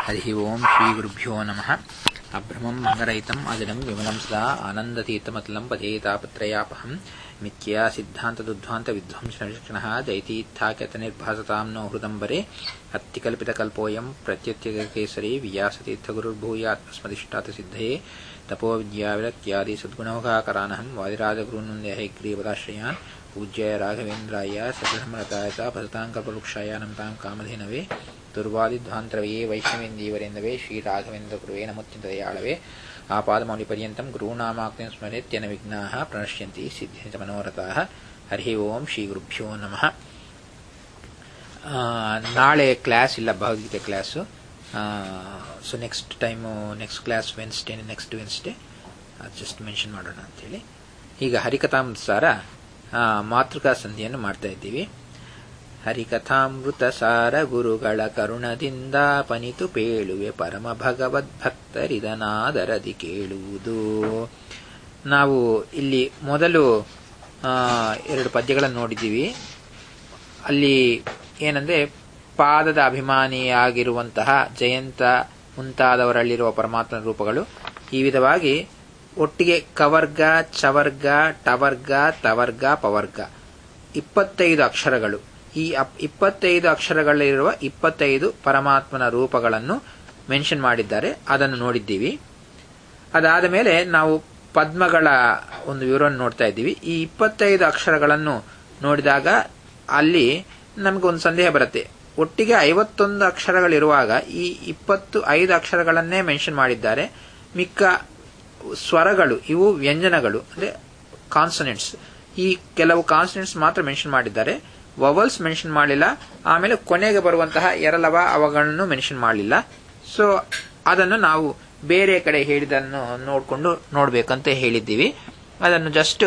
हरिः ओम् श्रीगुरुभ्यो नमः अभ्रमम् भङ्गरहितम् अजडम् विमलम् सदा आनन्दतीर्थमतलम् पदेतापत्रयापहम् मिथ्या सिद्धान्तदुद्ध्वान्तविध्वंसनशिक्षणः जयतीर्थाख्यतनिर्भासताम् नो हृदम्बरे अत्तिकल्पितकल्पोऽयम् प्रत्यत्यकेसरी व्यासतीर्थगुरुर्भूयात् सिद्धये तपो विद्याविरत्यादि सद्गुणौघाकरानहम् वादिराजगुरून्वन्दे हैग्रीवदाश्रयान् पूज्याय राघवेन्द्राय सकृधमरताय च भजताम् कल्पवृक्षाय नमताम् कामधेनवे दुर्वादिध्वान्तरवये वैष्णवेन्दीवरेन्दवे श्रीराघवेन्द्रगुरुवे नमोत्यन्तदयाळवे आपादमौलिपर्यन्तम् गुरूणामाक्तिं स्मरेत्यन विघ्नाः प्रणश्यन्ति सिद्ध्यन्ति च मनोरथाः ಹರಿ ಓಂ ಶ್ರೀ ಗುರುಭ್ಯೋ ನಮಃ ನಾಳೆ ಕ್ಲಾಸ್ ಇಲ್ಲ Bhagavadgita class so next time next class Wednesday next Wednesday just mention ಮಾಡೋಣ ಅಂತೇಳಿ ಈಗ ಹರಿಕಥಾಮೃತಸಾರ ಮಾತೃಕಾ ಸಂಧಿಯನ್ನು ಮಾಡ್ತಾ ಇದ್ದೀವಿ ಹರಿಕಥಾಮೃತ ಸಾರ ಗುರುಗಳ ಕರುಣದಿಂದ ಪನಿತು ಪೇಳುವೆ ಪರಮ ಭಗವದ್ಭಕ್ತರಿದನಾದರದಿ ಕೇಳುವುದು ನಾವು ಇಲ್ಲಿ ಮೊದಲು ಎರಡು ಪದ್ಯಗಳನ್ನು ನೋಡಿದ್ದೀವಿ ಅಲ್ಲಿ ಏನಂದ್ರೆ ಪಾದದ ಅಭಿಮಾನಿಯಾಗಿರುವಂತಹ ಜಯಂತ ಮುಂತಾದವರಲ್ಲಿರುವ ಪರಮಾತ್ಮನ ರೂಪಗಳು ಈ ವಿಧವಾಗಿ ಒಟ್ಟಿಗೆ ಕವರ್ಗ ಚವರ್ಗ ಟವರ್ಗ ತವರ್ಗ ಪವರ್ಗ ಇಪ್ಪತ್ತೈದು ಅಕ್ಷರಗಳು ಈ ಇಪ್ಪತ್ತೈದು ಅಕ್ಷರಗಳಿರುವ ಇಪ್ಪತ್ತೈದು ಪರಮಾತ್ಮನ ರೂಪಗಳನ್ನು ಮೆನ್ಷನ್ ಮಾಡಿದ್ದಾರೆ ಅದನ್ನು ನೋಡಿದ್ದೀವಿ ಅದಾದ ಮೇಲೆ ನಾವು ಪದ್ಮಗಳ ಒಂದು ವಿವರವನ್ನು ನೋಡ್ತಾ ಇದ್ದೀವಿ ಈ ಇಪ್ಪತ್ತೈದು ಅಕ್ಷರಗಳನ್ನು ನೋಡಿದಾಗ ಅಲ್ಲಿ ನಮಗೆ ಒಂದು ಸಂದೇಹ ಬರುತ್ತೆ ಒಟ್ಟಿಗೆ ಐವತ್ತೊಂದು ಅಕ್ಷರಗಳಿರುವಾಗ ಈ ಇಪ್ಪತ್ತು ಐದು ಅಕ್ಷರಗಳನ್ನೇ ಮೆನ್ಷನ್ ಮಾಡಿದ್ದಾರೆ ಮಿಕ್ಕ ಸ್ವರಗಳು ಇವು ವ್ಯಂಜನಗಳು ಅಂದ್ರೆ ಕಾನ್ಸನೆಂಟ್ಸ್ ಈ ಕೆಲವು ಕಾನ್ಸನೆಂಟ್ಸ್ ಮಾತ್ರ ಮೆನ್ಷನ್ ಮಾಡಿದ್ದಾರೆ ವವಲ್ಸ್ ಮೆನ್ಷನ್ ಮಾಡಲಿಲ್ಲ ಆಮೇಲೆ ಕೊನೆಗೆ ಬರುವಂತಹ ಎರಲವ ಅವುಗಳನ್ನು ಮೆನ್ಷನ್ ಮಾಡಲಿಲ್ಲ ಸೊ ಅದನ್ನು ನಾವು ಬೇರೆ ಕಡೆ ಹೇಳಿದನ್ನು ನೋಡಿಕೊಂಡು ನೋಡ್ಬೇಕಂತ ಹೇಳಿದ್ದೀವಿ ಅದನ್ನು ಜಸ್ಟ್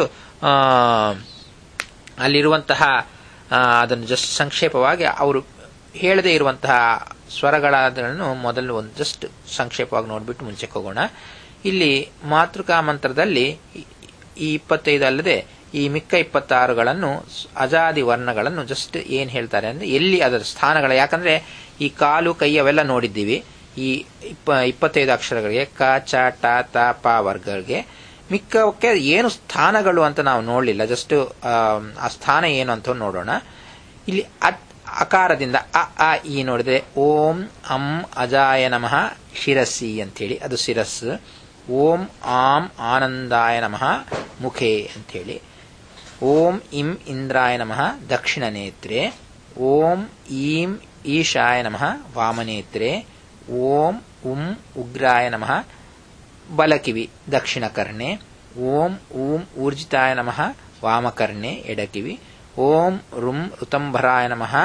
ಅಲ್ಲಿರುವಂತಹ ಅದನ್ನು ಜಸ್ಟ್ ಸಂಕ್ಷೇಪವಾಗಿ ಅವರು ಹೇಳದೇ ಇರುವಂತಹ ಸ್ವರಗಳಾದನ್ನು ಮೊದಲು ಒಂದು ಜಸ್ಟ್ ಸಂಕ್ಷೇಪವಾಗಿ ನೋಡ್ಬಿಟ್ಟು ಮುಂಚೆಗೆ ಹೋಗೋಣ ಇಲ್ಲಿ ಮಾತೃಕಾ ಮಂತ್ರದಲ್ಲಿ ಈ ಇಪ್ಪತ್ತೈದು ಅಲ್ಲದೆ ಈ ಮಿಕ್ಕ ಇಪ್ಪತ್ತಾರುಗಳನ್ನು ಅಜಾದಿ ವರ್ಣಗಳನ್ನು ಜಸ್ಟ್ ಏನ್ ಹೇಳ್ತಾರೆ ಅಂದ್ರೆ ಎಲ್ಲಿ ಅದರ ಸ್ಥಾನಗಳ ಯಾಕಂದ್ರೆ ಈ ಕಾಲು ಕೈ ಅವೆಲ್ಲ ನೋಡಿದ್ದೀವಿ ಈ ಇಪ್ಪ ಇಪ್ಪತ್ತೈದು ಅಕ್ಷರಗಳಿಗೆ ಕ ಚ ಟ ತ ಪ ವರ್ಗಗಳಿಗೆ ಮಿಕ್ಕಕ್ಕೆ ಏನು ಸ್ಥಾನಗಳು ಅಂತ ನಾವು ನೋಡಲಿಲ್ಲ ಜಸ್ಟ್ ಆ ಸ್ಥಾನ ಏನು ಅಂತ ನೋಡೋಣ ಇಲ್ಲಿ ಅಕಾರದಿಂದ ಅ ಆ ಈ ನೋಡಿದ್ರೆ ಓಂ ಅಂ ಅಜಾಯ ನಮಃ ಶಿರಸ್ಸಿ ಅಂತೇಳಿ ಅದು ಶಿರಸ್ ಓಂ ಆಂ ಆನಂದಾಯ ನಮಃ ಮುಖೇ ಅಂಥೇಳಿ ಓಂ ಇಂ ಇಂದ್ರಾಯ ನಮಃ ದಕ್ಷಿಣ ನೇತ್ರೆ ಓಂ ಈಂ ಈಶಾಯ ನಮಃ ವಾಮನೇತ್ರೆ ಓಂ ಉಂ ಉಗ್ರಾಯ ನಮಃ ಬಲಕಿವಿ ದಕ್ಷಿಣ ಕರ್ಣೆ ಓಂ ಊಂ ಊರ್ಜಿತಾಯ ನಮಃ ವಾಮಕರ್ಣೆ ಎಡಕಿವಿ ಓಂ ರುಂ ಋತಂಭರಾಯ ನಮಃ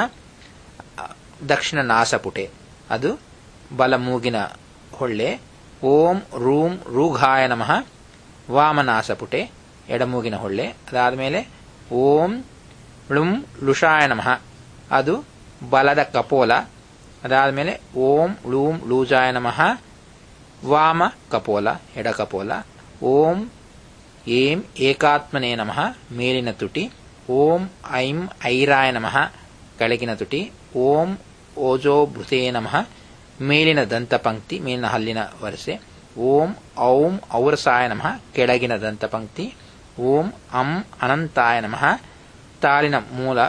ದಕ್ಷಿಣ ನಾಸಪುಟೆ ಅದು ಬಲ ಮೂಗಿನ ಹೊಳ್ಳೆ ಓಂ ರೂಂ ರೂಘಾಯ ನಮಃ ವಾಮನಾಸಪುಟೆ ಎಡಮೂಗಿನ ಹೊಳ್ಳೆ ಅದಾದ ಮೇಲೆ ಓಂ ಲುಂ ಲುಷಾಯ ನಮಃ ಅದು ಬಲದ ಕಪೋಲ ಅದಾದ ಮೇಲೆ ಓಂ ಲೂಂ ಲೂಜಾಯ ನಮಃ ವಾಮ ಕಪೋಲ ಎಡ ಕಪೋಲ ಓಂ ಏಂ ಏಕಾತ್ಮನೇ ನಮಃ ಮೇಲಿನ ತುಟಿ ಓಂ ಐಂ ಐರಾಯ ನಮಃ ಕೆಳಗಿನ ತುಟಿ ಓಂ ಓಜೋಭೃತೇ ನಮಃ ಮೇಲಿನ ದಂತಪಂಕ್ತಿ ಮೇಲಿನ ಹಲ್ಲಿನ ವರಸೆ ಓಂ ಔಂ ಔರಸಾಯ ನಮಃ ಕೆಳಗಿನ ದಂತಪಂಕ್ತಿ ಓಂ ಅಂ ಅನಂತಾಯ ನಮಃ ತಾಲಿನ ಮೂಲ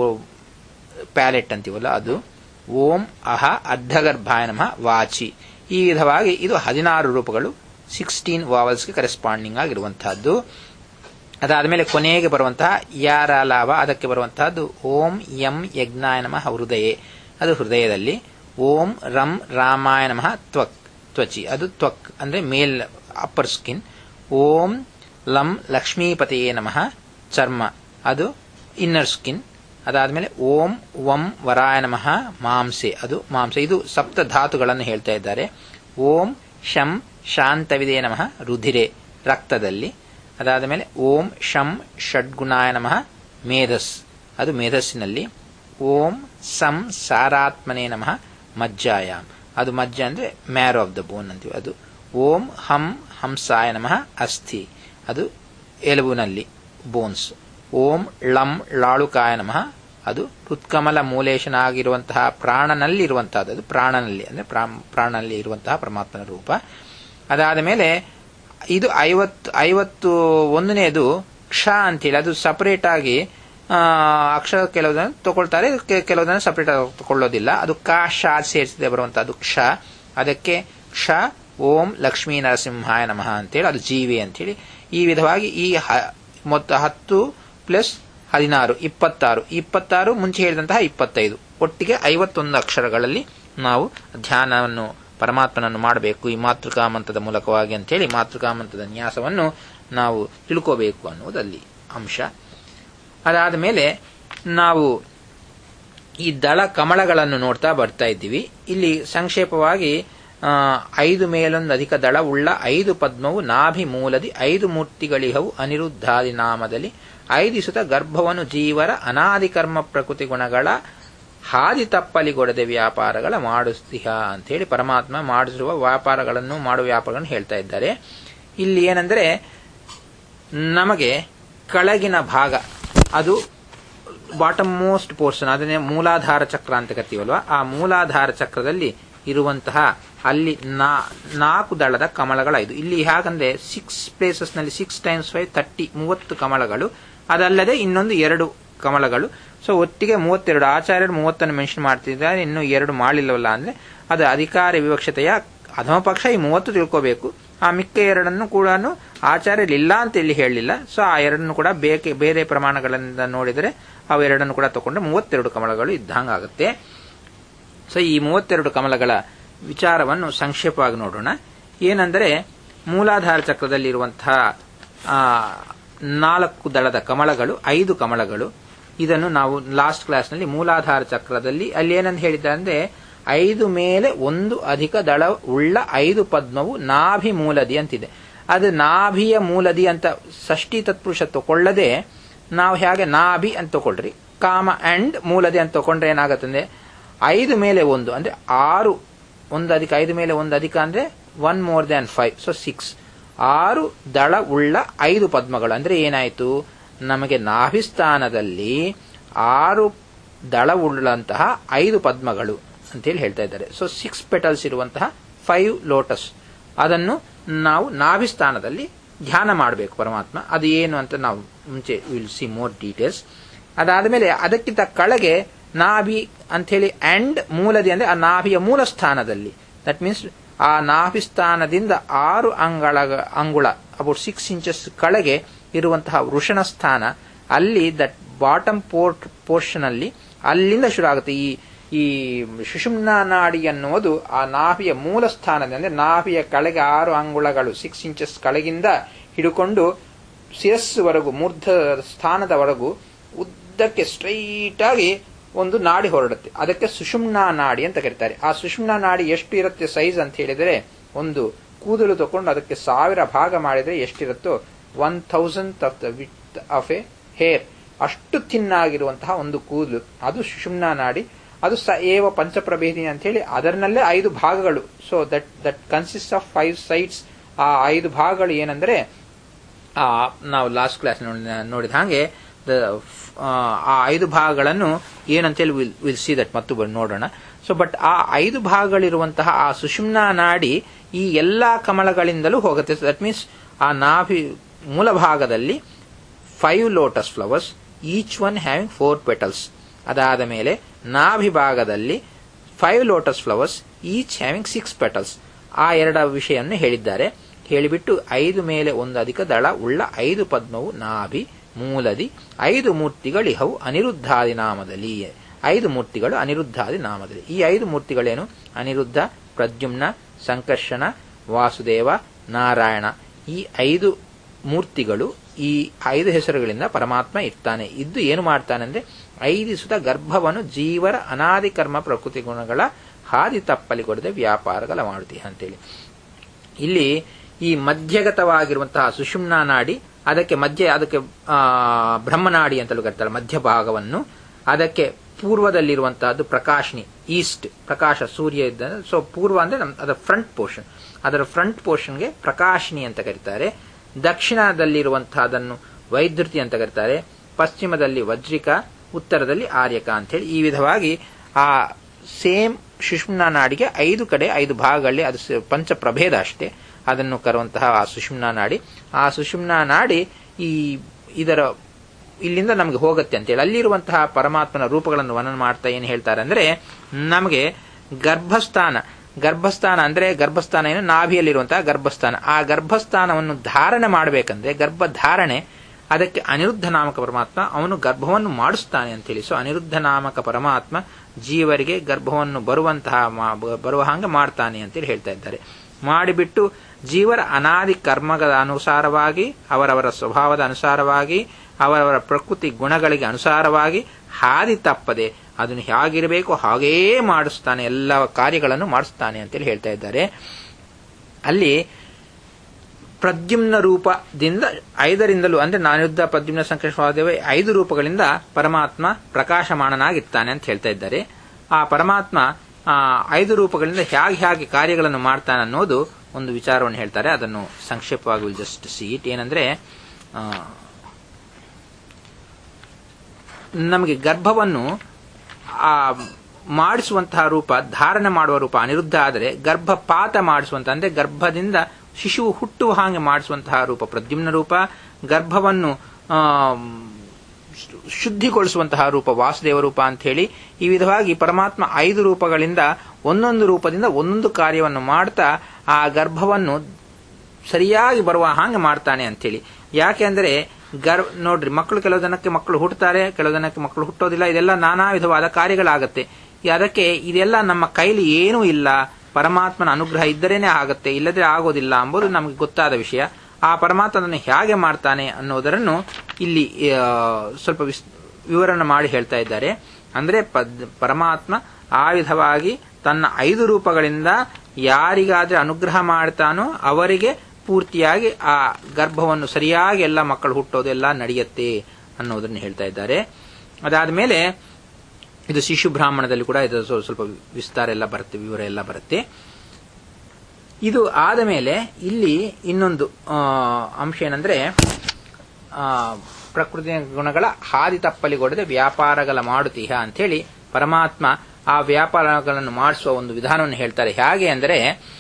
ಪ್ಯಾಲೆಟ್ ಅಂತೀವಲ್ಲ ಅದು ಓಂ ಅಹ ಅರ್ಧಗರ್ಭಾಯ ನಮಃ ವಾಚಿ ಈ ವಿಧವಾಗಿ ಇದು ಹದಿನಾರು ರೂಪಗಳು ಸಿಕ್ಸ್ಟೀನ್ ವಾವಲ್ಸ್ಗೆ ಕರೆಸ್ಪಾಂಡಿಂಗ್ ಆಗಿರುವಂತಹದ್ದು ಅದಾದ ಮೇಲೆ ಕೊನೆಗೆ ಬರುವಂತಹ ಯಾರ ಲಾಭ ಅದಕ್ಕೆ ಬರುವಂತಹದ್ದು ಓಂ ಯಂ ಯಜ್ಞಾಯ ನಮಃ ಹೃದಯೇ ಅದು ಹೃದಯದಲ್ಲಿ ಓಂ ರಂ ರಾಮಾಯ ನಮಃ ತ್ವಕ್ ತ್ವಚಿ ಅದು ತ್ವಕ್ ಅಂದ್ರೆ ಮೇಲ್ ಅಪ್ಪರ್ ಸ್ಕಿನ್ ಓಂ ಲಂ ಲಕ್ಷ್ಮೀಪತಿಯೇ ನಮಃ ಚರ್ಮ ಅದು ಇನ್ನರ್ ಸ್ಕಿನ್ ಅದಾದ್ಮೇಲೆ ಓಂ ವಂ ವರಾಯ ನಮಃ ಮಾಂಸೆ ಅದು ಮಾಂಸ ಇದು ಸಪ್ತ ಧಾತುಗಳನ್ನು ಹೇಳ್ತಾ ಇದ್ದಾರೆ ಓಂ ಶಂ ಶಾಂತವಿದೆ ನಮಃ ರುಧಿರೆ ರಕ್ತದಲ್ಲಿ ಅದಾದ ಮೇಲೆ ಓಂ ಶಂ ಷಡ್ಗುಣಾಯ ನಮಃ ಮೇಧಸ್ ಅದು ಮೇಧಸ್ಸಿನಲ್ಲಿ ಓಂ ಸಂ ಸಾರಾತ್ಮನೇ ನಮಃ ಮಜ್ಜಾಯಾಮ್ ಅದು ಮಜ್ಜ ಅಂದ್ರೆ ಮ್ಯಾರೋ ಆಫ್ ದ ಬೋನ್ ಅಂತೀವಿ ಅದು ಓಂ ಹಂ ಹಂಸಾಯ ನಮಃ ಅಸ್ಥಿ ಅದು ಎಲುಬಿನಲ್ಲಿ ಬೋನ್ಸ್ ಓಂ ಲಂ ಲಾಳುಕಾಯ ನಮಃ ಅದು ಹೃತ್ಕಮಲ ಮೂಲೇಶನಾಗಿರುವಂತಹ ಪ್ರಾಣನಲ್ಲಿ ಇರುವಂತಹದ್ದು ಅದು ಪ್ರಾಣನಲ್ಲಿ ಅಂದ್ರೆ ಪ್ರಾಣನಲ್ಲಿ ಇರುವಂತಹ ಪರಮಾತ್ಮನ ರೂಪ ಅದಾದ ಮೇಲೆ ಇದು ಐವತ್ತು ಐವತ್ತು ಒಂದನೇದು ಕ್ಷ ಅಂತೇಳಿ ಅದು ಸಪರೇಟ್ ಆಗಿ ಅಕ್ಷರ ಕೆಲವುದನ್ನು ತಗೊಳ್ತಾರೆ ಕೆಲವುದನ್ನು ಸಪರೇಟ್ ಆಗಿ ತಗೊಳ್ಳೋದಿಲ್ಲ ಅದು ಕ ಶ ಸೇರಿಸಿದೆ ಬರುವಂತಹದ್ದು ಕ್ಷ ಅದಕ್ಕೆ ಕ್ಷ ಓಂ ಲಕ್ಷ್ಮೀ ನರಸಿಂಹಾಯ ನಮಃ ಅಂತೇಳಿ ಅದು ಜೀವಿ ಅಂತೇಳಿ ಈ ವಿಧವಾಗಿ ಈ ಮೊತ್ತ ಹತ್ತು ಪ್ಲಸ್ ಹದಿನಾರು ಇಪ್ಪತ್ತಾರು ಇಪ್ಪತ್ತಾರು ಮುಂಚೆ ಹೇಳಿದಂತಹ ಇಪ್ಪತ್ತೈದು ಒಟ್ಟಿಗೆ ಐವತ್ತೊಂದು ಅಕ್ಷರಗಳಲ್ಲಿ ನಾವು ಧ್ಯಾನವನ್ನು ಪರಮಾತ್ಮನನ್ನು ಮಾಡಬೇಕು ಈ ಮಾತೃಕಾಮಂತದ ಮೂಲಕವಾಗಿ ಅಂತೇಳಿ ಮಾತೃಕಾಮಂತದ ನ್ಯಾಸವನ್ನು ನಾವು ತಿಳ್ಕೋಬೇಕು ಅನ್ನುವುದಲ್ಲಿ ಅಂಶ ಅದಾದ ಮೇಲೆ ನಾವು ಈ ದಳ ಕಮಲಗಳನ್ನು ನೋಡ್ತಾ ಬರ್ತಾ ಇದ್ದೀವಿ ಇಲ್ಲಿ ಸಂಕ್ಷೇಪವಾಗಿ ಐದು ಮೇಲೊಂದು ಅಧಿಕ ದಳ ಉಳ್ಳ ಐದು ಪದ್ಮವು ನಾಭಿ ಮೂಲದಿ ಐದು ಮೂರ್ತಿಗಳಿಹವು ಅನಿರುದ್ಧಾದಿ ನಾಮದಲ್ಲಿ ಐದಿಸುತ್ತ ಗರ್ಭವನ್ನು ಜೀವರ ಅನಾದಿ ಕರ್ಮ ಪ್ರಕೃತಿ ಗುಣಗಳ ಹಾದಿ ತಪ್ಪಲಿಗೊಡದೆ ವ್ಯಾಪಾರಗಳ ಮಾಡಿಸ್ತಿಹ ಅಂತೇಳಿ ಪರಮಾತ್ಮ ಮಾಡಿಸುವ ವ್ಯಾಪಾರಗಳನ್ನು ಮಾಡುವ ವ್ಯಾಪಾರಗಳನ್ನು ಹೇಳ್ತಾ ಇದ್ದಾರೆ ಇಲ್ಲಿ ಏನಂದ್ರೆ ನಮಗೆ ಕೆಳಗಿನ ಭಾಗ ಅದು ಬಾಟಮ್ ಮೋಸ್ಟ್ ಪೋರ್ಷನ್ ಅದನ್ನೇ ಮೂಲಾಧಾರ ಚಕ್ರ ಅಂತ ಕರಿತೀವಲ್ವಾ ಆ ಮೂಲಾಧಾರ ಚಕ್ರದಲ್ಲಿ ಇರುವಂತಹ ಅಲ್ಲಿ ನಾಲ್ಕು ದಳದ ಕಮಲಗಳೈದು ಇಲ್ಲಿ ಹೇಗಂದ್ರೆ ಸಿಕ್ಸ್ ಪ್ಲೇಸಸ್ ನಲ್ಲಿ ಸಿಕ್ಸ್ ಟೈಮ್ಸ್ ಫೈವ್ ತರ್ಟಿ ಮೂವತ್ತು ಕಮಲಗಳು ಅದಲ್ಲದೆ ಇನ್ನೊಂದು ಎರಡು ಕಮಲಗಳು ಸೊ ಒಟ್ಟಿಗೆ ಮೂವತ್ತೆರಡು ಆಚಾರ್ಯರು ಮೂವತ್ತನ್ನು ಮೆನ್ಷನ್ ಮಾಡ್ತಿದ್ದಾರೆ ಇನ್ನು ಎರಡು ಮಾಡಿಲ್ಲವಲ್ಲ ಅಂದ್ರೆ ಅದು ಅಧಿಕಾರ ವಿವಕ್ಷತೆಯ ಅಧಮ ಪಕ್ಷ ಈ ಮೂವತ್ತು ತಿಳ್ಕೋಬೇಕು ಆ ಮಿಕ್ಕ ಎರಡನ್ನು ಕೂಡ ಆಚಾರ್ಯರು ಇಲ್ಲ ಅಂತ ಇಲ್ಲಿ ಹೇಳಲಿಲ್ಲ ಸೊ ಆ ಎರಡನ್ನು ಕೂಡ ಬೇಕೆ ಬೇರೆ ಪ್ರಮಾಣಗಳಿಂದ ನೋಡಿದರೆ ಅವೆರಡನ್ನು ಕೂಡ ತಗೊಂಡು ಮೂವತ್ತೆರಡು ಕಮಲಗಳು ಇದ್ದಂಗಾಗುತ್ತೆ ಸೊ ಈ ಮೂವತ್ತೆರಡು ಕಮಲಗಳ ವಿಚಾರವನ್ನು ಸಂಕ್ಷೇಪವಾಗಿ ನೋಡೋಣ ಏನಂದರೆ ಮೂಲಾಧಾರ ಚಕ್ರದಲ್ಲಿರುವಂತಹ ನಾಲ್ಕು ದಳದ ಕಮಲಗಳು ಐದು ಕಮಲಗಳು ಇದನ್ನು ನಾವು ಲಾಸ್ಟ್ ಕ್ಲಾಸ್ನಲ್ಲಿ ಮೂಲಾಧಾರ ಚಕ್ರದಲ್ಲಿ ಅಲ್ಲಿ ಏನಂತ ಹೇಳಿದ್ದ ಅಂದ್ರೆ ಐದು ಮೇಲೆ ಒಂದು ಅಧಿಕ ದಳ ಉಳ್ಳ ಐದು ಪದ್ಮವು ನಾಭಿ ಮೂಲದಿ ಅಂತಿದೆ ಅದು ನಾಭಿಯ ಮೂಲದಿ ಅಂತ ಷಷ್ಠಿ ತತ್ಪುರುಷ ತಗೊಳ್ಳದೆ ನಾವು ಹೇಗೆ ನಾಭಿ ಅಂತ ತಗೊಳ್ರಿ ಕಾಮ ಅಂಡ್ ಮೂಲದಿ ಅಂತ ತಗೊಂಡ್ರೆ ಏನಾಗುತ್ತದೆ ಐದು ಮೇಲೆ ಒಂದು ಅಂದ್ರೆ ಆರು ಒಂದು ಅಧಿಕ ಐದು ಮೇಲೆ ಒಂದು ಅಧಿಕ ಅಂದ್ರೆ one more than five so six ಆರು ದಳ ಉಳ್ಳ ಐದು ಪದ್ಮಗಳು ಅಂದ್ರೆ ಏನಾಯಿತು ನಮಗೆ ನಾಭಿಸ್ಥಾನದಲ್ಲಿ ಆರು ದಳ ಉಳ್ಳಂತಹ ಐದು ಪದ್ಮಗಳು ಅಂತೇಳಿ ಹೇಳ್ತಾ ಇದ್ದಾರೆ ಸೊ ಸಿಕ್ಸ್ ಪೆಟಲ್ಸ್ ಇರುವಂತಹ ಫೈವ್ ಲೋಟಸ್ ಅದನ್ನು ನಾವು ನಾಭಿಸ್ಥಾನದಲ್ಲಿ ಧ್ಯಾನ ಮಾಡಬೇಕು ಪರಮಾತ್ಮ ಅದು ಏನು ಅಂತ ನಾವು ಮುಂಚೆ ವಿಲ್ ಸಿ ಮೋರ್ ಡೀಟೇಲ್ಸ್ ಅದಾದ ಮೇಲೆ ಅದಕ್ಕಿಂತ ಕೆಳಗೆ ನಾಭಿ ಅಂಥೇಳಿ ಅಂಡ್ ಮೂಲದಿ ಅಂದ್ರೆ ಆ ನಾಭಿಯ ಮೂಲ ಸ್ಥಾನದಲ್ಲಿ ದಟ್ ಮೀನ್ಸ್ ಆ ನಾಭಿ ಸ್ಥಾನದಿಂದ ಆರು ಅಂಗಳ ಅಂಗುಳ ಅಬೌಟ್ ಸಿಕ್ಸ್ ಇಂಚಸ್ ಕೆಳಗೆ ಇರುವಂತಹ ವೃಷಣ ಸ್ಥಾನ ಅಲ್ಲಿ ದಟ್ ಬಾಟಮ್ ಪೋರ್ಟ್ ಪೋರ್ಷನ್ ಅಲ್ಲಿ ಅಲ್ಲಿಂದ ಶುರು ಆಗುತ್ತೆ ಈ ಈ ಸುಷುಮ್ನ ನಾಡಿ ಅನ್ನುವುದು ಆ ನಾಭಿಯ ಮೂಲ ಸ್ಥಾನದ ಅಂದ್ರೆ ನಾಭಿಯ ಕೆಳಗೆ ಆರು ಅಂಗುಳಗಳು ಸಿಕ್ಸ್ ಇಂಚಸ್ ಕೆಳಗಿಂದ ಹಿಡ್ಕೊಂಡು ಶಿರಸ್ಸುವರೆಗೂ ಮೂರ್ಧ ಸ್ಥಾನದವರೆಗೂ ಉದ್ದಕ್ಕೆ ಸ್ಟ್ರೈಟ್ ಆಗಿ ಒಂದು ನಾಡಿ ಹೊರಡುತ್ತೆ ಅದಕ್ಕೆ ಸುಷುಮ್ನಾ ನಾಡಿ ಅಂತ ಕರೀತಾರೆ ಆ ಸುಷುಮ್ನಾ ನಾಡಿ ಎಷ್ಟು ಇರುತ್ತೆ ಸೈಜ್ ಅಂತ ಹೇಳಿದರೆ ಒಂದು ಕೂದಲು ತಗೊಂಡು ಅದಕ್ಕೆ ಸಾವಿರ ಭಾಗ ಮಾಡಿದ್ರೆ ಎಷ್ಟಿರುತ್ತೋ one thousand of the width of a hair ಅಷ್ಟು ತಿನ್ನಾಗಿರುವಂತಹ ಒಂದು ಕೂದಲು ಅದು ಸುಷುಮ್ನಾ ನಾಡಿ ಅದು ಸ ಏವ ಪಂಚಪ್ರಭೇದಿ ಅಂತ ಹೇಳಿ ಅದರಲ್ಲೇ ಐದು ಭಾಗಗಳು so that that consist of five sides ಆ ಐದು ಭಾಗಗಳು ಏನಂದ್ರೆ ಆ ನಾವು ಲಾಸ್ಟ್ ಕ್ಲಾಸ್ ನೋಡಿದ ಹಾಗೆ ಆ ಐದು ಭಾಗಗಳನ್ನು ಏನಂತೇಳಿ ವಿಲ್ ವಿಲ್ ಸಿ ದಟ್ ಮತ್ತು ನೋಡೋಣ ಸೊ ಬಟ್ ಆ ಐದು ಭಾಗಗಳಿರುವಂತಹ ಆ ಸುಷುಮ್ನಾ ನಾಡಿ ಈ ಎಲ್ಲಾ ಕಮಲಗಳಿಂದಲೂ ಹೋಗುತ್ತೆ ದಟ್ ಮೀನ್ಸ್ ಆ ನಾಭಿ ಮೂಲ ಭಾಗದಲ್ಲಿ five lotus flowers each one having four petals ಅದಾದ ಮೇಲೆ ನಾಭಿ ಭಾಗದಲ್ಲಿ five lotus flowers each having six petals ಆ ಎರಡ ವಿಷಯವನ್ನು ಹೇಳಿದ್ದಾರೆ ಹೇಳಿಬಿಟ್ಟು ಐದು ಮೇಲೆ ಒಂದು ಅಧಿಕ ದಳ ಉಳ್ಳ ಐದು ಪದ್ಮವು ನಾಭಿ ಮೂಲದಿ ಐದು ಮೂರ್ತಿಗಳಿಹವು ಅನಿರುದ್ಧಾದಿ ನಾಮದಲ್ಲಿ ಐದು ಮೂರ್ತಿಗಳು ಅನಿರುದ್ಧಾದಿ ನಾಮದಲ್ಲಿ ಈ ಐದು ಮೂರ್ತಿಗಳೇನು ಅನಿರುದ್ಧ ಪ್ರದ್ಯುಮ್ನ ಸಂಕರ್ಷಣ ವಾಸುದೇವ ನಾರಾಯಣ ಈ ಐದು ಮೂರ್ತಿಗಳು ಈ ಐದು ಹೆಸರುಗಳಿಂದ ಪರಮಾತ್ಮ ಇರ್ತಾನೆ ಇದ್ದು ಏನು ಮಾಡ್ತಾನೆ ಅಂದ್ರೆ ಐದು ಸುತ ಗರ್ಭವನ್ನು ಜೀವರ ಅನಾದಿ ಕರ್ಮ ಪ್ರಕೃತಿ ಗುಣಗಳ ಹಾದಿ ತಪ್ಪಲಿ ಕೊಡದೆ ವ್ಯಾಪಾರಗಳ ಮಾಡುತ್ತೀಯ ಅಂತೇಳಿ ಇಲ್ಲಿ ಈ ಮಧ್ಯಗತವಾಗಿರುವಂತಹ ಸುಷುಮ್ನಾ ನಾಡಿ ಅದಕ್ಕೆ ಮಧ್ಯ ಅದಕ್ಕೆ ಬ್ರಹ್ಮನಾಡಿ ಅಂತಲೂ ಕರೀತಾರೆ ಮಧ್ಯಭಾಗವನ್ನು ಅದಕ್ಕೆ ಪೂರ್ವದಲ್ಲಿರುವಂತಹದ್ದು ಪ್ರಕಾಶಿನಿ ಈಸ್ಟ್ ಪ್ರಕಾಶ ಸೂರ್ಯ ಇದ್ದ ಸೊ ಪೂರ್ವ ಅಂದ್ರೆ ಅದರ ಫ್ರಂಟ್ ಪೋರ್ಷನ್ ಅದರ ಫ್ರಂಟ್ ಪೋರ್ಷನ್ಗೆ ಪ್ರಕಾಶಿನಿ ಅಂತ ಕರೀತಾರೆ ದಕ್ಷಿಣದಲ್ಲಿರುವಂತಹದನ್ನು ವೈದ್ಯುತಿ ಅಂತ ಕರೀತಾರೆ ಪಶ್ಚಿಮದಲ್ಲಿ ವಜ್ರಿಕ ಉತ್ತರದಲ್ಲಿ ಆರ್ಯಕ ಅಂತೇಳಿ ಈ ವಿಧವಾಗಿ ಆ ಸೇಮ್ ಸುಷುಮ್ನಾ ನಾಡಿಗೆ ಐದು ಕಡೆ ಐದು ಭಾಗಗಳಲ್ಲಿ ಅದು ಸ- ಪಂಚ ಪ್ರಭೇದ ಅಷ್ಟೇ ಅದನ್ನು ಕರುವಂತಹ ಆ ಸುಷುಮ್ನಾ ನಾಡಿ ಆ ಸುಷುಮ್ನಾ ನಾಡಿ ಈ ಇದರ ಇಲ್ಲಿಂದ ನಮಗೆ ಹೋಗುತ್ತೆ ಅಂತೇಳಿ ಅಲ್ಲಿರುವಂತಹ ಪರಮಾತ್ಮನ ರೂಪಗಳನ್ನು ವರ್ಣನೆ ಮಾಡ್ತಾ ಏನು ಹೇಳ್ತಾರೆ ಅಂದ್ರೆ ನಮಗೆ ಗರ್ಭಸ್ಥಾನ ಗರ್ಭಸ್ಥಾನ ಅಂದ್ರೆ ಗರ್ಭಸ್ಥಾನ ಏನು ನಾಭಿಯಲ್ಲಿರುವಂತಹ ಗರ್ಭಸ್ಥಾನ ಆ ಗರ್ಭಸ್ಥಾನವನ್ನು ಧಾರಣೆ ಮಾಡಬೇಕಂದ್ರೆ ಗರ್ಭಧಾರಣೆ ಅದಕ್ಕೆ ಅನಿರುದ್ಧ ನಾಮಕ ಪರಮಾತ್ಮ ಅವನು ಗರ್ಭವನ್ನು ಮಾಡಿಸ್ತಾನೆ ಅಂತೇಳಿ ಸೊ ಅನಿರುದ್ಧ ನಾಮಕ ಪರಮಾತ್ಮ ಜೀವರಿಗೆ ಗರ್ಭವನ್ನು ಬರುವಂತಹ ಮಾ- ಬರುವ ಹಾಗೆ ಮಾಡ್ತಾನೆ ಅಂತೇಳಿ ಹೇಳ್ತಾ ಇದ್ದಾರೆ ಮಾಡಿಬಿಟ್ಟು ಜೀವರ ಅನಾದಿ ಕರ್ಮಗಳ ಅನುಸಾರವಾಗಿ ಅವರವರ ಸ್ವಭಾವದ ಅನುಸಾರವಾಗಿ ಅವರವರ ಪ್ರಕೃತಿ ಗುಣಗಳಿಗೆ ಅನುಸಾರವಾಗಿ ಹಾದಿ ತಪ್ಪದೆ ಅದನ್ನು ಹೇಗಿರಬೇಕು ಹಾಗೇ ಮಾಡಿಸ್ತಾನೆ ಎಲ್ಲ ಕಾರ್ಯಗಳನ್ನು ಮಾಡಿಸ್ತಾನೆ ಅಂತೇಳಿ ಹೇಳ್ತಾ ಇದ್ದಾರೆ ಅಲ್ಲಿ ಪ್ರದ್ಯುಮ್ನ ರೂಪದಿಂದ ಐದರಿಂದಲೂ ಅಂದ್ರೆ ನಾನಿರುದ್ಧ ಪ್ರದ್ಯುಮ್ನ ಸಂಕೇಶ್ವಾದೇವ ಐದು ರೂಪಗಳಿಂದ ಪರಮಾತ್ಮ ಪ್ರಕಾಶಮಾನನಾಗಿರ್ತಾನೆ ಅಂತ ಹೇಳ್ತಾ ಇದ್ದಾರೆ ಆ ಪರಮಾತ್ಮ ಆ ಐದು ರೂಪಗಳಿಂದ ಹೇಗೆ ಹೇಗೆ ಕಾರ್ಯಗಳನ್ನು ಮಾಡ್ತಾನೆ ಅನ್ನೋದು ಒಂದು ವಿಚಾರವನ್ನು ಹೇಳ್ತಾರೆ ಅದನ್ನು ಸಂಕ್ಷೇಪವಾಗಿ ವಿಲ್ ಜಸ್ಟ್ ಸೀಟ್ ಏನಂದ್ರೆ ಆ, ನಮಗೆ ಗರ್ಭವನ್ನು ಆ ಮಾಡಿಸುವಂತಹ ರೂಪ ಧಾರಣೆ ಮಾಡುವ ರೂಪ ಅನಿರುದ್ಧ ಆದರೆ ಗರ್ಭಪಾತ ಮಾಡಿಸುವಂತ ಅಂದ್ರೆ ಗರ್ಭದಿಂದ ಶಿಶುವು ಹುಟ್ಟುವ ಹಾಗೆ ಮಾಡಿಸುವಂತಹ ರೂಪ ಪ್ರದ್ಯುಮ್ನ ರೂಪ ಗರ್ಭವನ್ನು ಆ, ಶುದ್ಧಿಗೊಳಿಸುವಂತಹ ರೂಪ ವಾಸುದೇವ ರೂಪ ಅಂತ ಹೇಳಿ ಈ ವಿಧವಾಗಿ ಪರಮಾತ್ಮ ಐದು ರೂಪಗಳಿಂದ ಒಂದೊಂದು ರೂಪದಿಂದ ಒಂದೊಂದು ಕಾರ್ಯವನ್ನು ಮಾಡ್ತಾ ಆ ಗರ್ಭವನ್ನು ಸರಿಯಾಗಿ ಬರುವ ಹಾಗೆ ಮಾಡ್ತಾನೆ ಅಂತೇಳಿ ಯಾಕೆ ಅಂದ್ರೆ ಗರ್ ನೋಡ್ರಿ ಮಕ್ಕಳು ಕೆಲವು ಜನಕ್ಕೆ ಮಕ್ಕಳು ಹುಟ್ಟುತ್ತಾರೆ ಕೆಲವು ಜನಕ್ಕೆ ಮಕ್ಕಳು ಹುಟ್ಟೋದಿಲ್ಲ ಇದೆಲ್ಲ ನಾನಾ ವಿಧವಾದ ಕಾರ್ಯಗಳಾಗತ್ತೆ ಈ ಅದಕ್ಕೆ ಇದೆಲ್ಲ ನಮ್ಮ ಕೈಲಿ ಏನೂ ಇಲ್ಲ ಪರಮಾತ್ಮನ ಅನುಗ್ರಹ ಇದ್ದರೇನೆ ಆಗತ್ತೆ ಇಲ್ಲದ್ರೆ ಆಗೋದಿಲ್ಲ ಎಂಬುದು ನಮಗೆ ಗೊತ್ತಾದ ವಿಷಯ ಆ ಪರಮಾತ್ಮ ಅದನ್ನು ಹೇಗೆ ಮಾಡ್ತಾನೆ ಅನ್ನೋದರನ್ನು ಇಲ್ಲಿ ಆ, ಸ್ವಲ್ಪ ವಿಸ್- ವಿವರಣೆ ಮಾಡಿ ಹೇಳ್ತಾ ಇದ್ದಾರೆ ಅಂದ್ರೆ ಪದ್- ಪರಮಾತ್ಮ ಆ ವಿಧವಾಗಿ ತನ್ನ ಐದು ರೂಪಗಳಿಂದ ಯಾರಿಗಾದ್ರೆ ಅನುಗ್ರಹ ಮಾಡ್ತಾನೋ ಅವರಿಗೆ ಪೂರ್ತಿಯಾಗಿ ಆ ಗರ್ಭವನ್ನು ಸರಿಯಾಗಿ ಎಲ್ಲ ಮಕ್ಕಳು ಹುಟ್ಟೋದು ಎಲ್ಲ ನಡೆಯುತ್ತೆ ಅನ್ನೋದನ್ನು ಹೇಳ್ತಾ ಇದ್ದಾರೆ ಅದಾದ ಮೇಲೆ ಇದು ಶಿಶು ಬ್ರಾಹ್ಮಣದಲ್ಲಿ ಕೂಡ ಇದು ಸ್ವಲ್ಪ ಸ್ವಲ್ಪ ವಿಸ್ತಾರ ಎಲ್ಲ ಬರುತ್ತೆ ವಿವರ ಎಲ್ಲ ಬರುತ್ತೆ ಇದು ಆದ ಮೇಲೆ ಇಲ್ಲಿ ಇನ್ನೊಂದು ಆ, ಅಂಶ ಏನಂದ್ರೆ ಆ, ಪ್ರಕೃತಿಯ ಗುಣಗಳ ಹಾದಿ ತಪ್ಪಲಿಗೊಡದೆ ವ್ಯಾಪಾರಗಳ ಮಾಡುತ್ತೀಹ ಅಂಥೇಳಿ ಪರಮಾತ್ಮ ಆ ವ್ಯಾಪಾರಗಳನ್ನು ಮಾಡಿಸುವ ಒಂದು ವಿಧಾನವನ್ನು ಹೇಳ್ತಾರೆ ಹೇಗೆ ಅಂದರೆ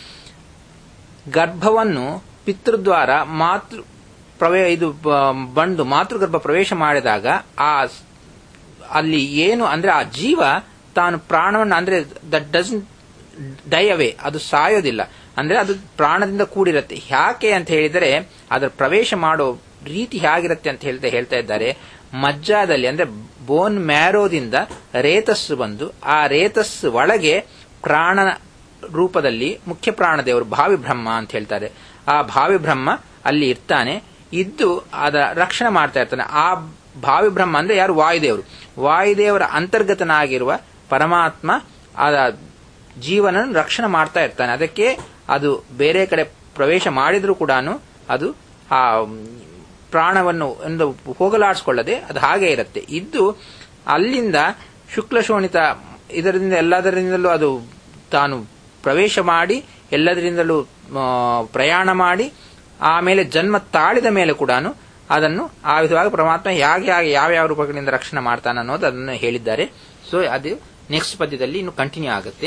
ಗರ್ಭವನ್ನು ಪಿತೃದ್ವಾರ ಮಾತೃ ಪ್ರವೇ ಇದು ಬ- ಬಂದು ಮಾತೃಗರ್ಭ ಪ್ರವೇಶ ಮಾಡಿದಾಗ ಆ ಸ್- ಅಲ್ಲಿ ಏನು ಅಂದ್ರೆ ಆ ಜೀವ ತಾನು ಪ್ರಾಣವನ್ನು ಅಂದ್ರೆ ದಟ್ ಡಸನ್ ಡೈ ಅವೇ ಅದು ಸಾಯೋದಿಲ್ಲ ಅಂದ್ರೆ ಅದು ಪ್ರಾಣದಿಂದ ಕೂಡಿರುತ್ತೆ ಯಾಕೆ ಅಂತ ಹೇಳಿದರೆ ಅದರ ಪ್ರವೇಶ ಮಾಡೋ ರೀತಿ ಹೇಗಿರುತ್ತೆ ಅಂತ ಹೇಳ್ತಾ ಹೇಳ್ತಾ ಇದ್ದಾರೆ ಮಜ್ಜಾದಲ್ಲಿ ಅಂದ್ರೆ ಬೋನ್ ಮ್ಯಾರೋದಿಂದ ರೇತಸ್ಸು ಬಂದು ಆ ರೇತಸ್ ಒಳಗೆ ಪ್ರಾಣನ ರೂಪದಲ್ಲಿ ಮುಖ್ಯ ಪ್ರಾಣದೇವರು ಭಾವಿ ಬ್ರಹ್ಮ ಅಂತ ಹೇಳ್ತಾರೆ ಆ ಭಾವಿ ಬ್ರಹ್ಮ ಅಲ್ಲಿ ಇರ್ತಾನೆ ಇದ್ದು ಅದರ ರಕ್ಷಣೆ ಮಾಡ್ತಾ ಇರ್ತಾನೆ ಆ ಭಾವಿ ಬ್ರಹ್ಮ ಅಂದ್ರೆ ಯಾರು ವಾಯುದೇವರು ವಾಯುದೇವರ ಅಂತರ್ಗತನಾಗಿರುವ ಪರಮಾತ್ಮ ಆ ಜೀವನ ರಕ್ಷಣೆ ಮಾಡ್ತಾ ಇರ್ತಾನೆ ಅದಕ್ಕೆ ಅದು ಬೇರೆ ಕಡೆ ಪ್ರವೇಶ ಮಾಡಿದ್ರೂ ಕೂಡ ಅದು ಆ ಪ್ರಾಣವನ್ನು ಒಂದು ಹೋಗಲಾಡಿಸ್ಕೊಳ್ಳದೆ ಅದು ಹಾಗೆ ಇರುತ್ತೆ ಇದ್ದು ಅಲ್ಲಿಂದ ಶುಕ್ಲ ಶೋಣಿತ ಇದರಿಂದ ಎಲ್ಲದರಿಂದಲೂ ಅದು ತಾನು ಪ್ರವೇಶ ಮಾಡಿ ಎಲ್ಲದರಿಂದಲೂ ಆ, ಪ್ರಯಾಣ ಮಾಡಿ ಆಮೇಲೆ ಜನ್ಮ ತಾಳಿದ ಮೇಲೆ ಕೂಡ ಅದನ್ನು ಆ ವಿಧವಾಗಿ ಪರಮಾತ್ಮ ಹೇಗೆ ಹೇಗೆ ಯಾವ ಯಾವ ರೂಪಗಳಿಂದ ರಕ್ಷಣೆ ಮಾಡ್ತಾನೆ ಅನ್ನೋದು ಅದನ್ನು ಹೇಳಿದ್ದಾರೆ ಸೊ ಅದು ನೆಕ್ಸ್ಟ್ ಪದ್ಯದಲ್ಲಿ ಇನ್ನು ಕಂಟಿನ್ಯೂ ಆಗುತ್ತೆ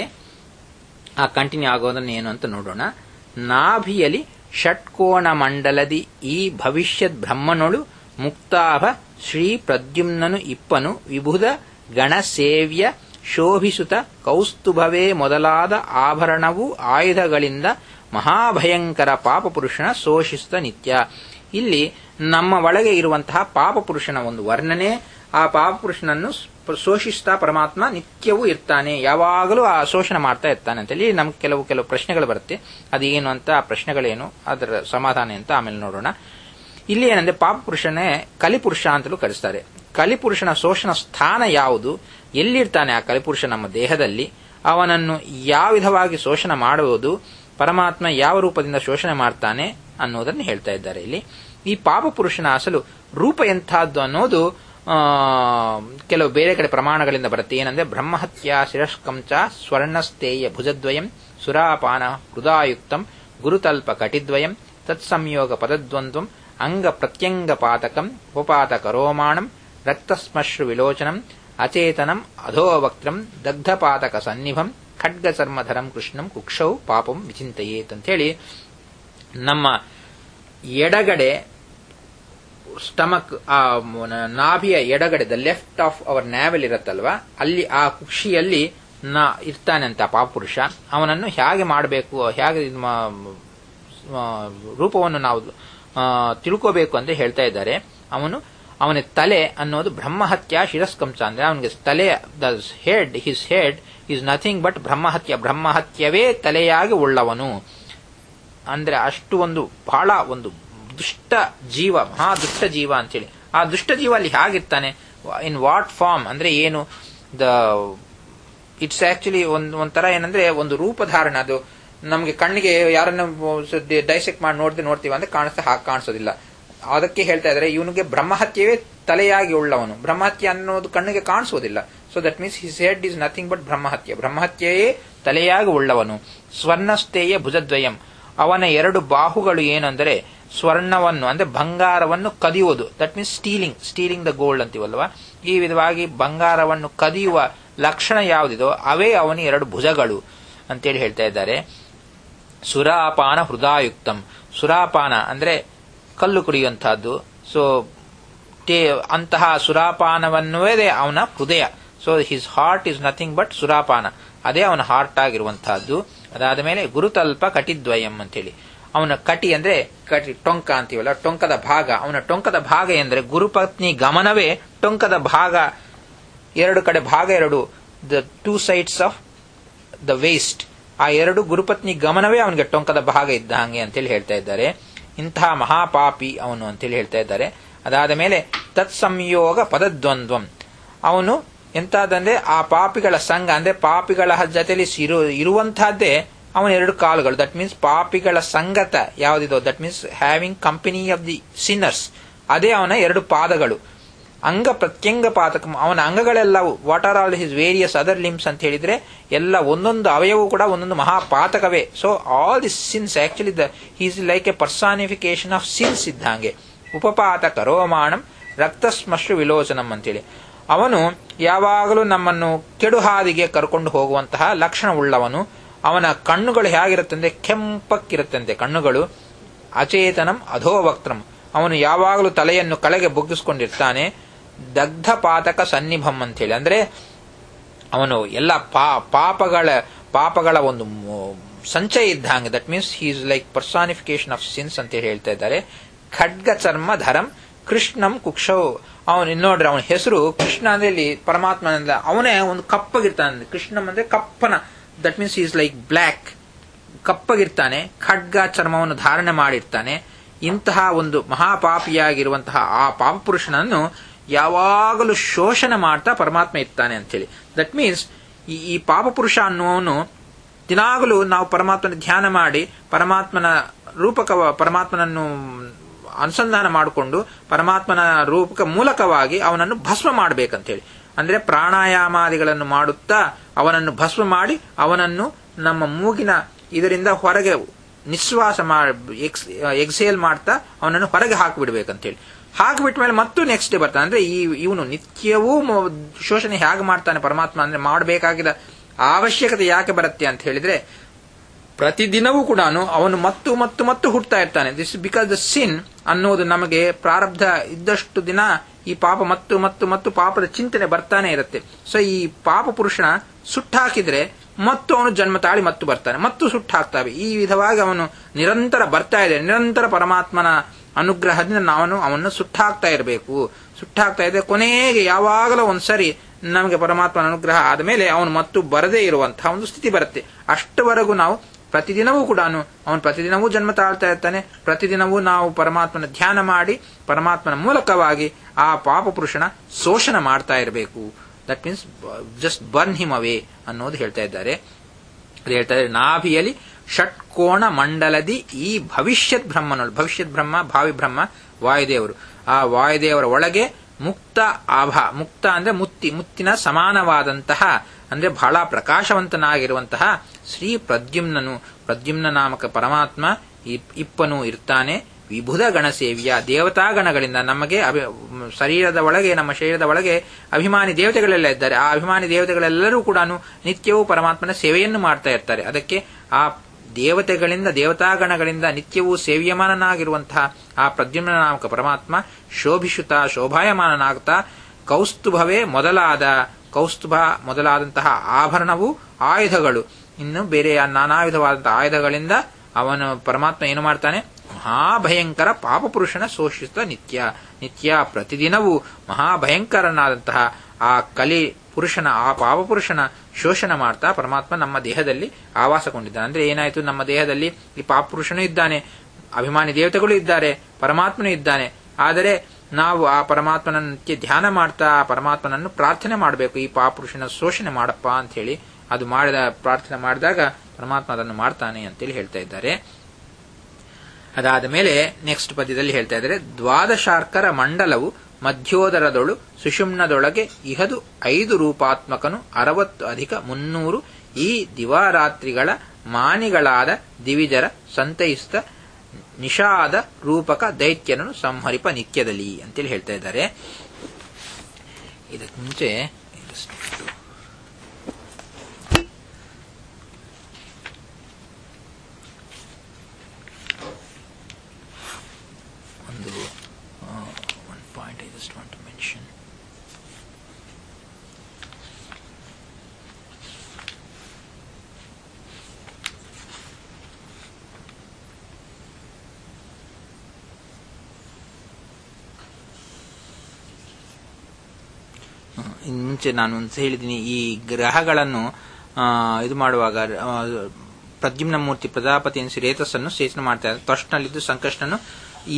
ಆ ಕಂಟಿನ್ಯೂ ಆಗೋದನ್ನು ಏನು ಅಂತ ನೋಡೋಣ ನಾಭಿಯಲಿ ಷಟ್ಕೋಣ ಮಂಡಲದಿ ಈ ಭವಿಷ್ಯದ್ ಬ್ರಹ್ಮನೊಳು ಮುಕ್ತಾಭ ಶ್ರೀ ಪ್ರದ್ಯುಮ್ನನು ಇಪ್ಪನು ವಿಭುಧ ಗಣಸೇವ್ಯ ಶೋಭಿಸುತ ಕೌಸ್ತುಭವೇ ಮೊದಲಾದ ಆಭರಣವು ಆಯುಧಗಳಿಂದ ಮಹಾಭಯಂಕರ ಪಾಪಪುರುಷನ ಶೋಷಿಸುತ್ತ ನಿತ್ಯ ಇಲ್ಲಿ ನಮ್ಮ ಒಳಗೆ ಇರುವಂತಹ ಪಾಪಪುರುಷನ ಒಂದು ವರ್ಣನೆ ಆ ಪಾಪಪುರುಷನನ್ನು ಸ್- ಶೋಷಿಸ್ತಾ ಪರಮಾತ್ಮ ನಿತ್ಯವೂ ಇರ್ತಾನೆ ಯಾವಾಗಲೂ ಆ ಶೋಷಣೆ ಮಾಡ್ತಾ ಇರ್ತಾನೆ ಅಂತೇಳಿ ನಮ್ಗೆ ಕೆಲವು ಕೆಲವು ಪ್ರಶ್ನೆಗಳು ಬರುತ್ತೆ ಅದೇನು ಅಂತ ಆ ಪ್ರಶ್ನೆಗಳೇನು ಅದರ ಸಮಾಧಾನ ಅಂತ ಆಮೇಲೆ ನೋಡೋಣ ಇಲ್ಲಿ ಏನಂದ್ರೆ ಪಾಪಪುರುಷನೇ ಕಲಿಪುರುಷ ಅಂತಲೂ ಕರೆಸ್ತಾರೆ ಕಲಿಪುರುಷನ ಶೋಷಣ ಸ್ಥಾನ ಯಾವುದು ಎಲ್ಲಿರ್ತಾನೆ ಆ ಕಲಿಪುರುಷ ನಮ್ಮ ದೇಹದಲ್ಲಿ ಅವನನ್ನು ಯಾವ ವಿಧವಾಗಿ ಶೋಷಣ ಮಾಡುವುದು ಪರಮಾತ್ಮ ಯಾವ ರೂಪದಿಂದ ಶೋಷಣೆ ಮಾಡ್ತಾನೆ ಅನ್ನೋದನ್ನು ಹೇಳ್ತಾ ಇದ್ದಾರೆ ಇಲ್ಲಿ ಈ ಪಾಪಪುರುಷನ ಅಸಲು ರೂಪ ಎಂಥದ್ದು ಅನ್ನೋದು ಆ, ಕೆಲವು ಬೇರೆ ಕಡೆ ಪ್ರಮಾಣಗಳಿಂದ ಬರುತ್ತೆ ಏನಂದ್ರೆ ಬ್ರಹ್ಮಹತ್ಯ ಶಿರಸ್ಕಂಚ ಸ್ವರ್ಣಸ್ತೇಯ ಭುಜದ್ವಯಂ ಸುರಾಪಾನ ಹೃದಾಯುಕ್ತಂ ಗುರುತಲ್ಪ ಕಟಿದ್ವಯಂ ತತ್ಸಂಯೋಗ ಪದದ್ವಂದ್ವಂ ಅಂಗ ಪ್ರತ್ಯಂಗ ಪಾತಕಂ ಉಪಾತಕ ರೋಮಾಣಂ ರಕ್ತಸ್ಮಶ್ರು ವಿಲೋಚನಂ ಅಚೇತನಂ ಅಧೋವಕ್ತ್ರಂ ದಗ್ಧಪಾತಕ ಸನ್ನಿಭಂ ಖಡ್ಗ ಚರ್ಮಧರಂ ಕೃಷ್ಣಂ ಕುಕ್ಷೌ ಪಾಪಂ ವಿಚಿಂತೆಯೇತ್ ಅಂತೇಳಿ ನಮ್ಮ ಎಡಗಡೆ ಸ್ಟಮಕ್ ಆ ಮ- ನಾಭಿಯ ಎಡಗಡೆ the left of our navel ಇರುತ್ತಲ್ವಾ ಅಲ್ಲಿ ಆ ಕುಕ್ಷಿಯಲ್ಲಿ ನಾ ಇರ್ತಾನೆ ಅಂತ ಪಾಪುರುಷ ಅವನನ್ನು ಹೇಗೆ ಮಾಡಬೇಕು ಹೇಗೆ ಇದ್ ಮಾ- ಆ, ರೂಪವನ್ನು ನಾವು ಆ, ತಿಳ್ಕೋಬೇಕು ಅಂತ ಹೇಳ್ತಾ ಇದ್ದಾರೆ ಅವನು ಅವನ ತಲೆ ಅನ್ನೋದು ಬ್ರಹ್ಮಹತ್ಯ ಶಿರಸ್ಕಂಸ ಅಂದ್ರೆ ಅವನಿಗೆ ತಲೆ the head his head is nothing but ಬ್ರಹ್ಮಹತ್ಯ ಬ್ರಹ್ಮಹತ್ಯವೇ ತಲೆಯಾಗಿ ಉಳ್ಳವನು ಅಂದ್ರೆ ಅಷ್ಟು ಒಂದು ಬಹಳ ಒಂದು ದುಷ್ಟ ಜೀವ ಮಹಾ ದುಷ್ಟ ಜೀವ ಅಂತೇಳಿ ಆ ದುಷ್ಟ ಜೀವ ಅಲ್ಲಿ ಹೇಗಿರ್ತಾನೆ ಇನ್ ವಾಟ್ ಫಾರ್ಮ್ ಅಂದ್ರೆ ಏನು ದ ಇಟ್ಸ್ ಆಕ್ಚುಲಿ ಒಂದು ಒಂಥರ ಏನಂದ್ರೆ ಒಂದು ರೂಪಧಾರಣ ಅದು ನಮಗೆ ಕಣ್ಣಿಗೆ ಯಾರನ್ನ ಡೈಸೆಕ್ಟ್ ಮಾಡಿ ನೋಡ್ದೆ ನೋಡ್ತೀವಿ ಅಂದ್ರೆ ಕಾಣಿಸ್ತಾ ಹಾಗೆ ಕಾಣಿಸೋದಿಲ್ಲ ಅದಕ್ಕೆ ಹೇಳ್ತಾ ಇದ್ದಾರೆ ಇವನಿಗೆ ಬ್ರಹ್ಮಹತ್ಯವೇ ತಲೆಯಾಗಿ ಉಳ್ಳವನು ಬ್ರಹ್ಮಹತ್ಯೆ ಅನ್ನೋದು ಕಣ್ಣಿಗೆ ಕಾಣಿಸೋದಿಲ್ಲ so that means his head is nothing but ಬ್ರಹ್ಮಹತ್ಯೆ ಬ್ರಹ್ಮಹತ್ಯೆಯೇ ತಲೆಯಾಗಿ ಉಳ್ಳವನು ಸ್ವರ್ಣಸ್ಥೇಯ ಭುಜದ್ವಯಂ ಅವನ ಎರಡು ಬಾಹುಗಳು ಏನಂದರೆ ಸ್ವರ್ಣವನ್ನು ಅಂದ್ರೆ ಬಂಗಾರವನ್ನು ಕದಿಯುವುದು that means stealing stealing the gold ಅಂತೀವಲ್ವಾ ಈ ವಿಧವಾಗಿ ಬಂಗಾರವನ್ನು ಕದಿಯುವ ಲಕ್ಷಣ ಯಾವುದಿದೋ ಅವೇ ಅವನ ಎರಡು ಭುಜಗಳು ಅಂತೇಳಿ ಹೇಳ್ತಾ ಇದ್ದಾರೆ ಸುರಾಪಾನ ಹೃದಯುಕ್ತಂ ಸುರಾಪಾನ ಅಂದ್ರೆ ಕಲ್ಲು ಕುಡಿಯುವಂತಹದ್ದು ಸೊ ಅಂತಹ ಸುರಾಪಾನವನ್ನುವೇ ಅವನ ಹೃದಯ so his heart is nothing but ಸುರಾಪಾನ ಅದೇ ಅವನ ಹಾರ್ಟ್ ಆಗಿರುವಂತಹದ್ದು ಅದಾದ ಮೇಲೆ ಗುರುತಲ್ಪ ಕಟಿದ್ವಯಂ ಅಂತೇಳಿ ಅವನ ಕಟಿ ಅಂದ್ರೆ ಕಟಿ ಟೊಂಕ ಅಂತೀವಲ್ಲ ಟೊಂಕದ ಭಾಗ ಅವನ ಟೊಂಕದ ಭಾಗ ಎಂದ್ರೆ ಗುರುಪತ್ನಿ ಗಮನವೇ ಟೊಂಕದ ಭಾಗ ಎರಡು ಕಡೆ ಭಾಗ ಎರಡು the two sides of the waist ಆ ಎರಡು ಗುರುಪತ್ನಿ ಗಮನವೇ ಅವನಿಗೆ ಟೊಂಕದ ಭಾಗ ಇದ್ದ ಹಾಗೆ ಅಂತೇಳಿ ಹೇಳ್ತಾ ಇದ್ದಾರೆ ಇಂತಹ ಮಹಾಪಾಪಿ ಅವನು ಅಂತೇಳಿ ಹೇಳ್ತಾ ಇದ್ದಾರೆ ಅದಾದ ಮೇಲೆ ತತ್ಸಂಯೋಗ ಪದದ್ವಂದ್ವಂ ಅವನು ಎಂತಾದಂದ್ರೆ ಆ ಪಾಪಿಗಳ ಸಂಘ ಅಂದ್ರೆ ಪಾಪಿಗಳ ಜೊತೆಲಿ ಇರು ಇರುವಂತಹದ್ದೇ ಅವನ ಎರಡು ಕಾಲುಗಳು ದಟ್ ಮೀನ್ಸ್ ಪಾಪಿಗಳ ಸಂಗತ ಯಾವುದಿದೋ that means having company of the sinners ಅದೇ ಅವನ ಎರಡು ಪಾದಗಳು ಅಂಗ ಪ್ರತ್ಯಂಗ ಪಾತಕ ಅವನ ಅಂಗಗಳೆಲ್ಲ what are all his various other limbs ಅಂತ ಹೇಳಿದ್ರೆ ಎಲ್ಲ ಒಂದೊಂದು ಅವಯವು ಕೂಡ ಒಂದೊಂದು ಮಹಾಪಾತಕವೇ so all the sins actually the he's like a personification of sins ಇದ್ದಂಗೆ ಉಪಪಾತಕ ರೋಮಾಣಂ ರಕ್ತಸ್ಮಶ್ರು ವಿಲೋಚನಂ ಅಂತೇಳಿ ಅವನು ಯಾವಾಗಲೂ ನಮ್ಮನ್ನು ಕೆಡು ಹಾದಿಗೆ ಕರ್ಕೊಂಡು ಹೋಗುವಂತಹ ಲಕ್ಷಣ ಉಳ್ಳವನು ಅವನ ಕಣ್ಣುಗಳು ಹೇಗಿರುತ್ತಂದ್ರೆ ಕೆಂಪಕ್ಕಿರುತ್ತಂತೆ ಕಣ್ಣುಗಳು ಅಚೇತನಂ ಅಧೋವಕ್ತ್ರಂ ಅವನು ಯಾವಾಗಲೂ ತಲೆಯನ್ನು ಕೆಳಗೆ ಬುಗ್ಗಿಸ್ಕೊಂಡಿರ್ತಾನೆ ದಗ್ಧ ಪಾತಕ ಸನ್ನಿಭಂ ಅಂತೇಳಿ ಅಂದ್ರೆ ಅವನು ಎಲ್ಲ ಪಾ ಪಾಪಗಳ ಪಾಪಗಳ ಒಂದು ಮು- ಸಂಚಯ ಇದ್ದಂಗೆ that means he is like personification of sins ಅಂತ ಹೇಳಿ ಹೇಳ್ತಾ ಇದ್ದಾರೆ ಖಡ್ಗ ಚರ್ಮ ಧರಂ ಕೃಷ್ಣಂ ಕುಕ್ಷೌ ಅವನು ನೋಡ್ರಿ ಅವನ ಹೆಸರು ಕೃಷ್ಣ ಅಂದ್ರೆ ಇಲ್ಲಿ ಪರಮಾತ್ಮ ಅಂದ್ರೆ ಅವನೇ ಒಂದು ಕಪ್ಪಗಿರ್ತಾನೆ ಕೃಷ್ಣಂ ಅಂದ್ರೆ ಕಪ್ಪನ that means is like black ಕಪ್ಪಗಿರ್ತಾನೆ ಖಡ್ಗ ಚರ್ಮವನ್ನು ಧಾರಣೆ ಮಾಡಿರ್ತಾನೆ ಇಂತಹ ಒಂದು ಮಹಾಪಾಪಿಯಾಗಿರುವಂತಹ ಆ ಪಾಪಪುರುಷನನ್ನು ಯಾವಾಗಲೂ ಶೋಷಣೆ ಮಾಡ್ತಾ ಪರಮಾತ್ಮ ಇರ್ತಾನೆ ಅಂತೇಳಿ ದಟ್ ಮೀನ್ಸ್ ಈ ಈ ಪಾಪಪುರುಷ ಅನ್ನುವನು ದಿನಾಗಲೂ ನಾವು ಪರಮಾತ್ಮನ ಧ್ಯಾನ ಮಾಡಿ ಪರಮಾತ್ಮನ ರೂಪಕ ಪರಮಾತ್ಮನನ್ನು ಅನುಸಂಧಾನ ಮಾಡಿಕೊಂಡು ಪರಮಾತ್ಮನ ರೂಪಕ ಮೂಲಕವಾಗಿ ಅವನನ್ನು ಭಸ್ಮ ಮಾಡಬೇಕಂತೇಳಿ ಅಂದ್ರೆ ಪ್ರಾಣಾಯಾಮಾದಿಗಳನ್ನು ಮಾಡುತ್ತಾ ಅವನನ್ನು ಭಸ್ಮ ಮಾಡಿ ಅವನನ್ನು ನಮ್ಮ ಮೂಗಿನ ಇದರಿಂದ ಹೊರಗೆ ನಿಶ್ವಾಸ ಎಕ್ಸೇಲ್ ಮಾಡ್ತಾ ಅವನನ್ನು ಹೊರಗೆ ಹಾಕಿಬಿಡ್ಬೇಕಂತೇಳಿ ಹಾಕಿಬಿಟ್ಟ ಮೇಲೆ ಮತ್ತು ನೆಕ್ಸ್ಟ್ ಡೇ ಬರ್ತಾನೆ ಅಂದ್ರೆ ಈ ಇವನು ನಿತ್ಯವೂ ಮೊ- ಶೋಷಣೆ ಹೇಗೆ ಮಾಡ್ತಾನೆ ಪರಮಾತ್ಮ ಅಂದ್ರೆ ಮಾಡಬೇಕಾಗಿದ ಅವಶ್ಯಕತೆ ಯಾಕೆ ಬರುತ್ತೆ ಅಂತ ಹೇಳಿದ್ರೆ ಪ್ರತಿದಿನವೂ ಕೂಡ ಅವನು ಮತ್ತು ಮತ್ತು ಮತ್ತು ಹುಟ್ಟುತ್ತಾ ಇರ್ತಾನೆ ದಿಸ್ ಬಿಕಾಸ್ ದ ಸಿನ್ ಅನ್ನೋದು ನಮಗೆ ಪ್ರಾರಬ್ಧ ಇದ್ದಷ್ಟು ದಿನ ಈ ಪಾಪ ಮತ್ತು ಮತ್ತು ಮತ್ತು ಪಾಪದ ಚಿಂತನೆ ಬರ್ತಾನೆ ಇರುತ್ತೆ ಸೊ ಈ ಪಾಪ ಪುರುಷನ ಸುಟ್ಟಾಕಿದ್ರೆ ಮತ್ತು ಅವನು ಜನ್ಮ ತಾಳಿ ಮತ್ತು ಬರ್ತಾನೆ ಮತ್ತು ಸುಟ್ಟಾಕ್ತಾವೆ ಈ ವಿಧವಾಗಿ ಅವನು ನಿರಂತರ ಬರ್ತಾ ಇದೆ ನಿರಂತರ ಪರಮಾತ್ಮನ ಅನುಗ್ರಹದಿಂದ ನಾವು ಅವನು ಸುಟ್ಟಾಕ್ತಾ ಇರಬೇಕು ಸುಟ್ಟಾಕ್ತಾ ಇದೆ ಕೊನೆಗೆ ಯಾವಾಗಲೂ ಒಂದ್ಸರಿ ನಮಗೆ ಪರಮಾತ್ಮನ ಅನುಗ್ರಹ ಆದಮೇಲೆ ಅವನು ಮತ್ತು ಬರದೇ ಇರುವಂತಹ ಒಂದು ಸ್ಥಿತಿ ಬರುತ್ತೆ ಅಷ್ಟವರೆಗೂ ನಾವು ಪ್ರತಿದಿನವೂ ಕೂಡ ಅವನು ಪ್ರತಿದಿನವೂ ಜನ್ಮ ತಾಳ್ತಾ ಇರ್ತಾನೆ ಪ್ರತಿದಿನವೂ ನಾವು ಪರಮಾತ್ಮನ ಧ್ಯಾನ ಮಾಡಿ ಪರಮಾತ್ಮನ ಮೂಲಕವಾಗಿ ಆ ಪಾಪ ಪುರುಷನ ಶೋಷಣ ಮಾಡ್ತಾ ಇರಬೇಕು that means just burn him away ಅನ್ನೋದು ಹೇಳ್ತಾ ಇದ್ದಾರೆ ಅದು ಹೇಳ್ತಾ ಇದ್ದಾರೆ ನಾಭಿಯಲ್ಲಿ ಷಟ್ಕೋಣ ಮಂಡಲದಿ ಈ ಭವಿಷ್ಯತ್ ಬ್ರಹ್ಮನೊಳು ಭವಿಷ್ಯತ್ ಬ್ರಹ್ಮ ಭಾವಿ ಬ್ರಹ್ಮ ವಾಯುದೇವರು ಆ ವಾಯುದೇವರ ಒಳಗೆ ಮುಕ್ತ ಆಭ ಮುಕ್ತ ಅಂದ್ರೆ ಮುತ್ತಿ ಮುತ್ತಿನ ಸಮಾನವಾದಂತಹ ಅಂದ್ರೆ ಬಹಳ ಪ್ರಕಾಶವಂತನಾಗಿರುವಂತಹ ಶ್ರೀ ಪ್ರದ್ಯುಮ್ನನು ಪ್ರದ್ಯುಮ್ನ ನಾಮಕ ಪರಮಾತ್ಮ ಇಪ್- ಇಪ್ಪನು ಇರ್ತಾನೆ ವಿಭುಧ ಗಣ ಸೇವ್ಯ ದೇವತಾ ಗಣಗಳಿಂದ ನಮಗೆ ಅಭಿ- ಶರೀರದ ಒಳಗೆ ನಮ್ಮ ಶರೀರದ ಒಳಗೆ ಅಭಿಮಾನಿ ದೇವತೆಗಳೆಲ್ಲ ಇದ್ದಾರೆ ಆ ಅಭಿಮಾನಿ ದೇವತೆಗಳೆಲ್ಲರೂ ಕೂಡ ನಿತ್ಯವೂ ಪರಮಾತ್ಮನ ಸೇವೆಯನ್ನು ಮಾಡ್ತಾ ಇರ್ತಾರೆ ಅದಕ್ಕೆ ಆ ದೇವತೆಗಳಿಂದ ದೇವತಾಗಣಗಳಿಂದ ನಿತ್ಯವೂ ಸೇವ್ಯಮಾನನಾಗಿರುವಂತಹ ಆ ಪ್ರದ್ಯುಮ್ನ ನಾಮಕ ಪರಮಾತ್ಮ ಶೋಭಿಷುತ ಶೋಭಾಯಮಾನನಾಗ್ತಾ ಕೌಸ್ತುಭವೇ ಮೊದಲಾದ ಕೌಸ್ತುಭ ಮೊದಲಾದಂತಹ ಆಭರಣವು ಆಯುಧಗಳು ಇನ್ನು ಬೇರೆ ನಾನಾ ವಿಧವಾದಂತಹ ಆಯುಧಗಳಿಂದ ಅವನು ಪರಮಾತ್ಮ ಏನು ಮಾಡ್ತಾನೆ ಮಹಾಭಯಂಕರ ಪಾಪಪುರುಷನ ಶೋಷಿತ ನಿತ್ಯ ನಿತ್ಯ ಪ್ರತಿದಿನವೂ ಮಹಾಭಯಂಕರನಾದಂತಹ ಆ ಕಲಿ ಪುರುಷನ ಆ ಪಾಪಪುರುಷನ ಶೋಷಣ ಮಾಡ್ತಾ ಪರಮಾತ್ಮ ನಮ್ಮ ದೇಹದಲ್ಲಿ ಆವಾಸಗೊಂಡಿದ್ದಾನೆ ಅಂದ್ರೆ ಏನಾಯ್ತು ನಮ್ಮ ದೇಹದಲ್ಲಿ ಈ ಪಾಪಪುರುಷನೂ ಇದ್ದಾನೆ ಅಭಿಮಾನಿ ದೇವತೆಗಳು ಇದ್ದಾರೆ ಪರಮಾತ್ಮನೂ ಇದ್ದಾನೆ ಆದರೆ ನಾವು ಆ ಪರಮಾತ್ಮನನ್ನು ನಿತ್ಯ ಧ್ಯಾನ ಮಾಡ್ತಾ ಆ ಪರಮಾತ್ಮನನ್ನು ಪ್ರಾರ್ಥನೆ ಮಾಡಬೇಕು ಈ ಪಾಪಪುರುಷನ ಶೋಷಣೆ ಮಾಡಪ್ಪ ಅಂತ ಹೇಳಿ ಅದು ಮಾಡಿದ ಪ್ರಾರ್ಥನೆ ಮಾಡಿದಾಗ ಪರಮಾತ್ಮ ಅದನ್ನು ಮಾಡ್ತಾನೆ ಅಂತೇಳಿ ಹೇಳ್ತಾ ಇದ್ದಾರೆ ಅದಾದ ಮೇಲೆ ನೆಕ್ಸ್ಟ್ ಪದ್ಯದಲ್ಲಿ ಹೇಳ್ತಾ ಇದ್ದಾರೆ ದ್ವಾದಶಾರ್ಕರ ಮಂಡಲವು ಮಧ್ಯೋದರದೊಳು ಸುಷುಮ್ನದೊಳಗೆ ಇಹದು ಐದು ರೂಪಾತ್ಮಕನು ಅರವತ್ತು ಅಧಿಕ ಮುನ್ನೂರು ಈ ದಿವಾರಾತ್ರಿಗಳ ಮಾನಿಗಳಾದ ದಿವಿಜರ ಸಂತೈಸಿದ ನಿಷಾದ ರೂಪಕ ದೈತ್ಯನನ್ನು ಸಂಹರಿಪ ನಿತ್ಯದಲ್ಲಿ ಅಂತೇಳಿ ಹೇಳ್ತಾ ಇದ್ದಾರೆ ಇದಕ್ಕೆ ಮುಂಚೆ ಇದಷ್ಟು ಒಂದು one point I just want to mention ಇನ್ನು ಮುಂಚೆ ನಾನು ಒಂದು ಹೇಳಿದ್ದೀನಿ ಈ ಗ್ರಹಗಳನ್ನು ಆ, ಇದು ಮಾಡುವಾಗ ಆ, ಪ್ರದ್ಯುಮ್ನ ಮೂರ್ತಿ ಪ್ರಜಾಪತಿ ಎನಿಸಿ ರೇತಸ್ಸನ್ನು ಸೇಚನೆ ಮಾಡ್ತಾ ಇದ್ದಾರೆ ತ್ವಷ್ಟನಲ್ಲಿದ್ದು ಸಂಕಷ್ಟನು ಈ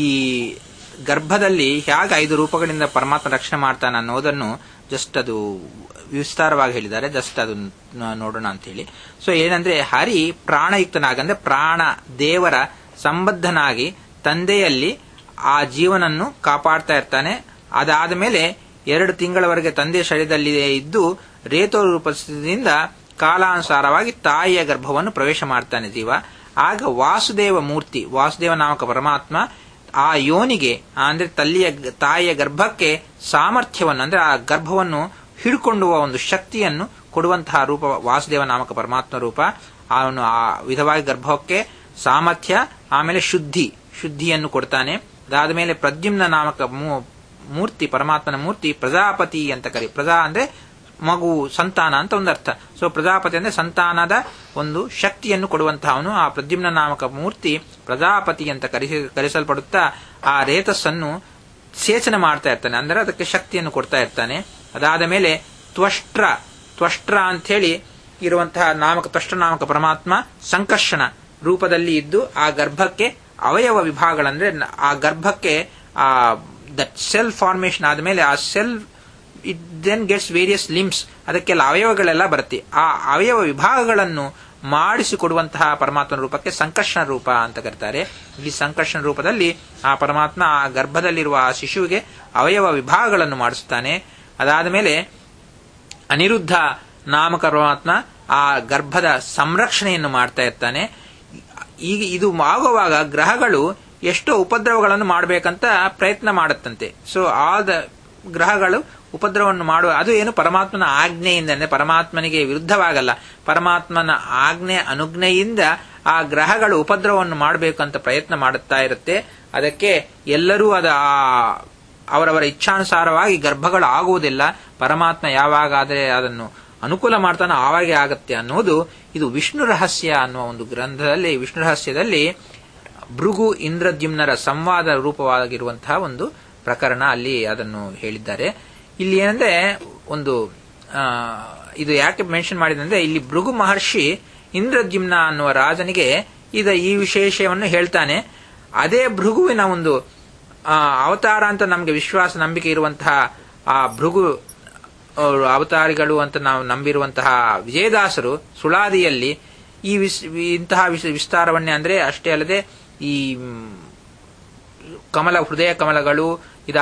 ಗರ್ಭದಲ್ಲಿ ಹೇಗೆ ಐದು ರೂಪಗಳಿಂದ ಪರಮಾತ್ಮ ರಕ್ಷಣೆ ಮಾಡ್ತಾನೆ ಅನ್ನೋದನ್ನು ಜಸ್ಟ್ ಅದು ವಿಸ್ತಾರವಾಗಿ ಹೇಳಿದ್ದಾರೆ ಜಸ್ಟ್ ಅದು ನ- ನೋಡೋಣ ಅಂತ ಹೇಳಿ ಸೊ ಏನಂದ್ರೆ ಹರಿ ಪ್ರಾಣಯುಕ್ತನಾಗಂದ್ರೆ ಪ್ರಾಣ ದೇವರ ಸಂಬದ್ಧನಾಗಿ ತಂದೆಯಲ್ಲಿ ಆ ಜೀವನನ್ನು ಕಾಪಾಡ್ತಾ ಇರ್ತಾನೆ ಅದಾದ ಮೇಲೆ ಎರಡು ತಿಂಗಳವರೆಗೆ ತಂದೆ ಶರೀರದಲ್ಲಿ ಇದ್ದು ರೇತೋ ರೂಪದಿಂದ ಕಾಲಾನುಸಾರವಾಗಿ ತಾಯಿಯ ಗರ್ಭವನ್ನು ಪ್ರವೇಶ ಮಾಡ್ತಾನೆ ಜೀವ ಆಗ ವಾಸುದೇವ ಮೂರ್ತಿ ವಾಸುದೇವ ನಾಮಕ ಪರಮಾತ್ಮ ಆ ಯೋನಿಗೆ ಅಂದ್ರೆ ತಲ್ಲಿಯ ತಾಯಿಯ ಗರ್ಭಕ್ಕೆ ಸಾಮರ್ಥ್ಯವನ್ನು ಅಂದ್ರೆ ಆ ಗರ್ಭವನ್ನು ಹಿಡ್ಕೊಂಡುವ ಒಂದು ಶಕ್ತಿಯನ್ನು ಕೊಡುವಂತಹ ರೂಪ ವಾಸುದೇವ ನಾಮಕ ಪರಮಾತ್ಮ ರೂಪ ಅವನು ಆ ವಿಧವಾಗಿ ಗರ್ಭಕ್ಕೆ ಸಾಮರ್ಥ್ಯ ಆಮೇಲೆ ಶುದ್ಧಿ ಶುದ್ಧಿಯನ್ನು ಕೊಡ್ತಾನೆ ಅದಾದ ಮೇಲೆ ಪ್ರದ್ಯುಮ್ನ ನಾಮಕ ಮೂ- ಮೂರ್ತಿ ಪರಮಾತ್ಮನ ಮೂರ್ತಿ ಪ್ರಜಾಪತಿ ಅಂತ ಕರಿ ಪ್ರಜಾ ಅಂದ್ರೆ ಮಗು ಸಂತಾನ ಅಂತ ಒಂದು ಅರ್ಥ ಸೊ ಪ್ರಜಾಪತಿ ಅಂದ್ರೆ ಸಂತಾನದ ಒಂದು ಶಕ್ತಿಯನ್ನು ಕೊಡುವಂತಹವನು ಆ ಪ್ರದ್ಯುಮ್ನ ನಾಮಕ ಮೂರ್ತಿ ಪ್ರಜಾಪತಿ ಅಂತ ಕರೆಸಿ ಕರೆಸಲ್ಪಡುತ್ತಾ ಆ ರೇತಸ್ಸನ್ನು ಸೇಚನೆ ಮಾಡ್ತಾ ಇರ್ತಾನೆ ಅಂದ್ರೆ ಅದಕ್ಕೆ ಶಕ್ತಿಯನ್ನು ಕೊಡ್ತಾ ಇರ್ತಾನೆ ಅದಾದ ಮೇಲೆ ತ್ವಷ್ಟ್ರ ತ್ವಷ್ಟ್ರ ಅಂತ ಹೇಳಿ ಇರುವಂತಹ ನಾಮಕ ತ್ವಷ್ಟ್ರ ನಾಮಕ ಪರಮಾತ್ಮ ಸಂಕರ್ಷಣ ರೂಪದಲ್ಲಿ ಇದ್ದು ಆ ಗರ್ಭಕ್ಕೆ ಅವಯವ ವಿಭಾಗಗಳಂದ್ರೆ ನ- ಆ ಗರ್ಭಕ್ಕೆ ಆ ದಟ್ ಸೆಲ್ ಫಾರ್ಮೇಶನ್ ಆದಮೇಲೆ ಆ cell it then gets various limbs ಅದಕ್ಕೆಲ್ಲ ಅವಯವಗಳೆಲ್ಲ ಬರುತ್ತೆ ಆ ಅವಯವ ವಿಭಾಗಗಳನ್ನು ಮಾಡಿಸಿಕೊಡುವಂತಹ ಪರಮಾತ್ಮನ ರೂಪಕ್ಕೆ ಸಂಕರ್ಷಣ ರೂಪ ಅಂತ ಕರೀತಾರೆ ಈ ಸಂಕರ್ಷಣ ರೂಪದಲ್ಲಿ ಆ ಪರಮಾತ್ಮ ಆ ಗರ್ಭದಲ್ಲಿರುವ ಆ ಶಿಶುವಿಗೆ ಅವಯವ ವಿಭಾಗಗಳನ್ನು ಮಾಡಿಸುತ್ತಾನೆ ಅದಾದ ಮೇಲೆ ಅನಿರುದ್ಧ ನಾಮಕ ಪರಮಾತ್ಮ ಆ ಗರ್ಭದ ಸಂರಕ್ಷಣೆಯನ್ನು ಮಾಡ್ತಾ ಇರ್ತಾನೆ ಈಗ ಇದು ಆಗುವಾಗ ಗ್ರಹಗಳು ಎಷ್ಟೋ ಉಪದ್ರವಗಳನ್ನು ಮಾಡಬೇಕಂತ ಪ್ರಯತ್ನ ಮಾಡುತ್ತಂತೆ ಸೊ ಆಲ್ ದ ಗ್ರಹಗಳು ಉಪದ್ರವವನ್ನು ಮಾಡುವ ಅದು ಏನು ಪರಮಾತ್ಮನ ಆಜ್ಞೆಯಿಂದ ಅಂದ್ರೆ ಪರಮಾತ್ಮನಿಗೆ ವಿರುದ್ಧವಾಗಲ್ಲ ಪರಮಾತ್ಮನ ಆಜ್ಞೆ ಅನುಜ್ಞೆಯಿಂದ ಆ ಗ್ರಹಗಳು ಉಪದ್ರವವನ್ನು ಮಾಡಬೇಕಂತ ಪ್ರಯತ್ನ ಮಾಡುತ್ತಾ ಇರುತ್ತೆ ಅದಕ್ಕೆ ಎಲ್ಲರೂ ಅದ ಆ- ಅವರವರ ಇಚ್ಛಾನುಸಾರವಾಗಿ ಗರ್ಭಗಳು ಆಗುವುದಿಲ್ಲ ಪರಮಾತ್ಮ ಯಾವಾಗಾದರೆ ಅದನ್ನು ಅನುಕೂಲ ಮಾಡ್ತಾನೋ ಆವಾಗೆ ಆಗತ್ತೆ ಅನ್ನೋದು ಇದು ವಿಷ್ಣು ರಹಸ್ಯ ಅನ್ನುವ ಒಂದು ಗ್ರಂಥದಲ್ಲಿ ವಿಷ್ಣು ರಹಸ್ಯದಲ್ಲಿ ಭೃಗು ಇಂದ್ರದ್ಯುಮ್ನರ ಸಂವಾದ ರೂಪವಾಗಿರುವಂತಹ ಒಂದು ಪ್ರಕರಣ ಅಲ್ಲಿ ಅದನ್ನು ಹೇಳಿದ್ದಾರೆ ಇಲ್ಲಿ ಏನಂದ್ರೆ ಒಂದು ಆ, ಇದು ಯಾಕೆ ಮೆನ್ಷನ್ ಮಾಡಿದಂದ್ರೆ ಇಲ್ಲಿ ಭೃಗು ಮಹರ್ಷಿ ಇಂದ್ರದ್ಯುಮ್ನ ಅನ್ನುವ ರಾಜನಿಗೆ ಇದ ಈ ವಿಶೇಷವನ್ನು ಹೇಳ್ತಾನೆ ಅದೇ ಭೃಗುವಿನ ಒಂದು ಆ, ಅವತಾರ ಅಂತ ನಮಗೆ ವಿಶ್ವಾಸ ನಂಬಿಕೆ ಇರುವಂತಹ ಆ ಭೃಗು ಅವರು ಅವತಾರಿಗಳು ಅಂತ ನಾವು ನಂಬಿರುವಂತಹ ವಿಜಯದಾಸರು ಸುಳಾದಿಯಲ್ಲಿ ಈ ವಿಸ್ ಇಂತಹ ವಿಸ್- ವಿಸ್ತಾರವನ್ನೇ ಅಂದ್ರೆ ಅಷ್ಟೇ ಅಲ್ಲದೆ ಈ ಮ್, ಕಮಲ ಹೃದಯ ಕಮಲಗಳು ಇದ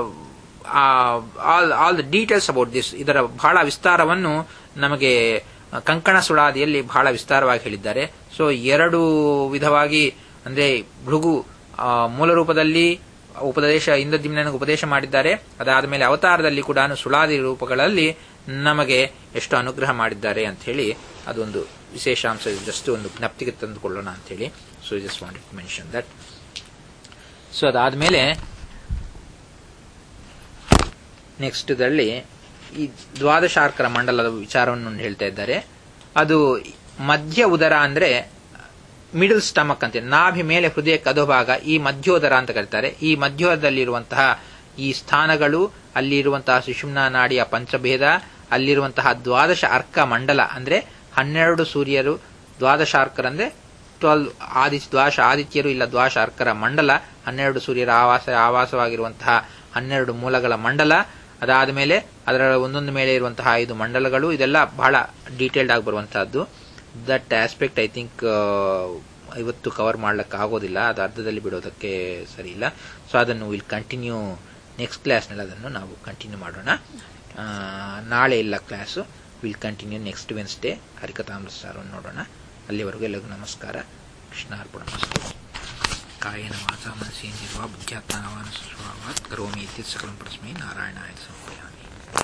all all the details about this ಇದರ ಬಹಳ ವಿಸ್ತಾರವನ್ನು ನಮಗೆ ಕಂಕಣ ಸುಳಾದಿಯಲ್ಲಿ ಬಹಳ ವಿಸ್ತಾರವಾಗಿ ಹೇಳಿದ್ದಾರೆ ಸೊ ಎರಡು ವಿಧವಾಗಿ ಅಂದ್ರೆ ಭೃಗು ಆ, ಮೂಲ ರೂಪದಲ್ಲಿ ಉಪದೇಶ ಇಂದ್ರದ್ಯುಮ್ನನಿಗೆ ಉಪದೇಶ ಮಾಡಿದ್ದಾರೆ ಅದಾದ ಮೇಲೆ ಅವತಾರದಲ್ಲಿ ಕೂಡ ಸುಳಾದಿ ರೂಪಗಳಲ್ಲಿ ನಮಗೆ ಎಷ್ಟು ಅನುಗ್ರಹ ಮಾಡಿದ್ದಾರೆ ಅಂತ ಹೇಳಿ ಅದೊಂದು ವಿಶೇಷಾಂಶ ಜಸ್ಟ್ ಒಂದು ಜ್ಞಪ್ತಿಗೆ ತಂದುಕೊಳ್ಳೋಣ ಅಂತ ಹೇಳಿ so just wanted to mention that so ಅದಾದ್ಮೇಲೆ ನೆಕ್ಸ್ಟ್ ಇದರಲ್ಲಿ ಈ ದ್ವಾದಶಾರ್ಕರ ಮಂಡಲದ ವಿಚಾರವನ್ನು ಹೇಳ್ತಾ ಇದ್ದಾರೆ ಅದು ಮಧ್ಯ ಉದರ ಅಂದ್ರೆ ಮಿಡಲ್ ಸ್ಟಮಕ್ ಅಂತ ನಾಭಿ ಮೇಲೆ ಹೃದಯಕ್ಕೆ ಅಧೋಭಾಗ ಈ ಮಧ್ಯೋದರ ಅಂತ ಕರೀತಾರೆ ಈ ಮಧ್ಯೋದರದಲ್ಲಿರುವಂತಹ ಈ ಸ್ಥಾನಗಳು ಅಲ್ಲಿರುವಂತಹ ಸುಷುಮ್ನಾ ನಾಡಿಯ ಪಂಚಭೇದ ಅಲ್ಲಿರುವಂತಹ ದ್ವಾದಶ ಅರ್ಕ ಮಂಡಲ ಅಂದ್ರೆ ಹನ್ನೆರಡು ಸೂರ್ಯರು ದ್ವಾದಶ ಅರ್ಕರ್ ಅಂದ್ರೆ ಟ್ವೆಲ್ ಆದಿ ದ್ವಾಶ ಆದಿತ್ಯರು ಇಲ್ಲ ದ್ವಾಶ ಅರ್ಕರ ಮಂಡಲ ಹನ್ನೆರಡು ಸೂರ್ಯರ ಆವಾಸ ಆವಾಸವಾಗಿರುವಂತಹ ಹನ್ನೆರಡು ಮೂಲಗಳ ಮಂಡಲ ಅದಾದ ಮೇಲೆ ಅದರ ಒಂದೊಂದು ಮೇಲೆ ಇರುವಂತಹ ಐದು ಮಂಡಲಗಳು ಇದೆಲ್ಲ ಬಹಳ ಡೀಟೇಲ್ಡ್ ಆಗಿ ಬರುವಂತಹದ್ದು ದಟ್ ಆಸ್ಪೆಕ್ಟ್ ಐ ಥಿಂಕ್ ಇವತ್ತು ಕವರ್ ಮಾಡ್ಲಿಕ್ಕೆ ಆಗೋದಿಲ್ಲ ಅದು ಅರ್ಧದಲ್ಲಿ ಬಿಡೋದಕ್ಕೆ ಸರಿ ಇಲ್ಲ ಸೊ ಅದನ್ನು ವಿಲ್ ಕಂಟಿನ್ಯೂ ನೆಕ್ಸ್ಟ್ ಕ್ಲಾಸ್ನಲ್ಲಿ ಅದನ್ನು ನಾವು ಕಂಟಿನ್ಯೂ ಮಾಡೋಣ ಆ, ನಾಳೆ ಇಲ್ಲ class will continue next Wednesday Harikathamrutha ಸಾರವನ್ನು ನೋಡೋಣ ಅಲ್ಲಿವರೆಗೂ ಎಲ್ಲರಿಗೂ ನಮಸ್ಕಾರ ಕೃಷ್ಣಾರ್ಪಣ ಕಾಯನ ವಾಚ ಮನಸ್ಸೇಂದಿರುವ ಬುದ್ಧ್ಯಾತ್ಮನವಾನ ಸ್ವಭಾವಾತ್ ಕರೋಮಿ ಇತ್ಯತ್ ಸಕಲಂ ಪರಸ್ಮೈ ನಾರಾಯಣಾಯ ಸಮರ್ಪಯಾಮಿ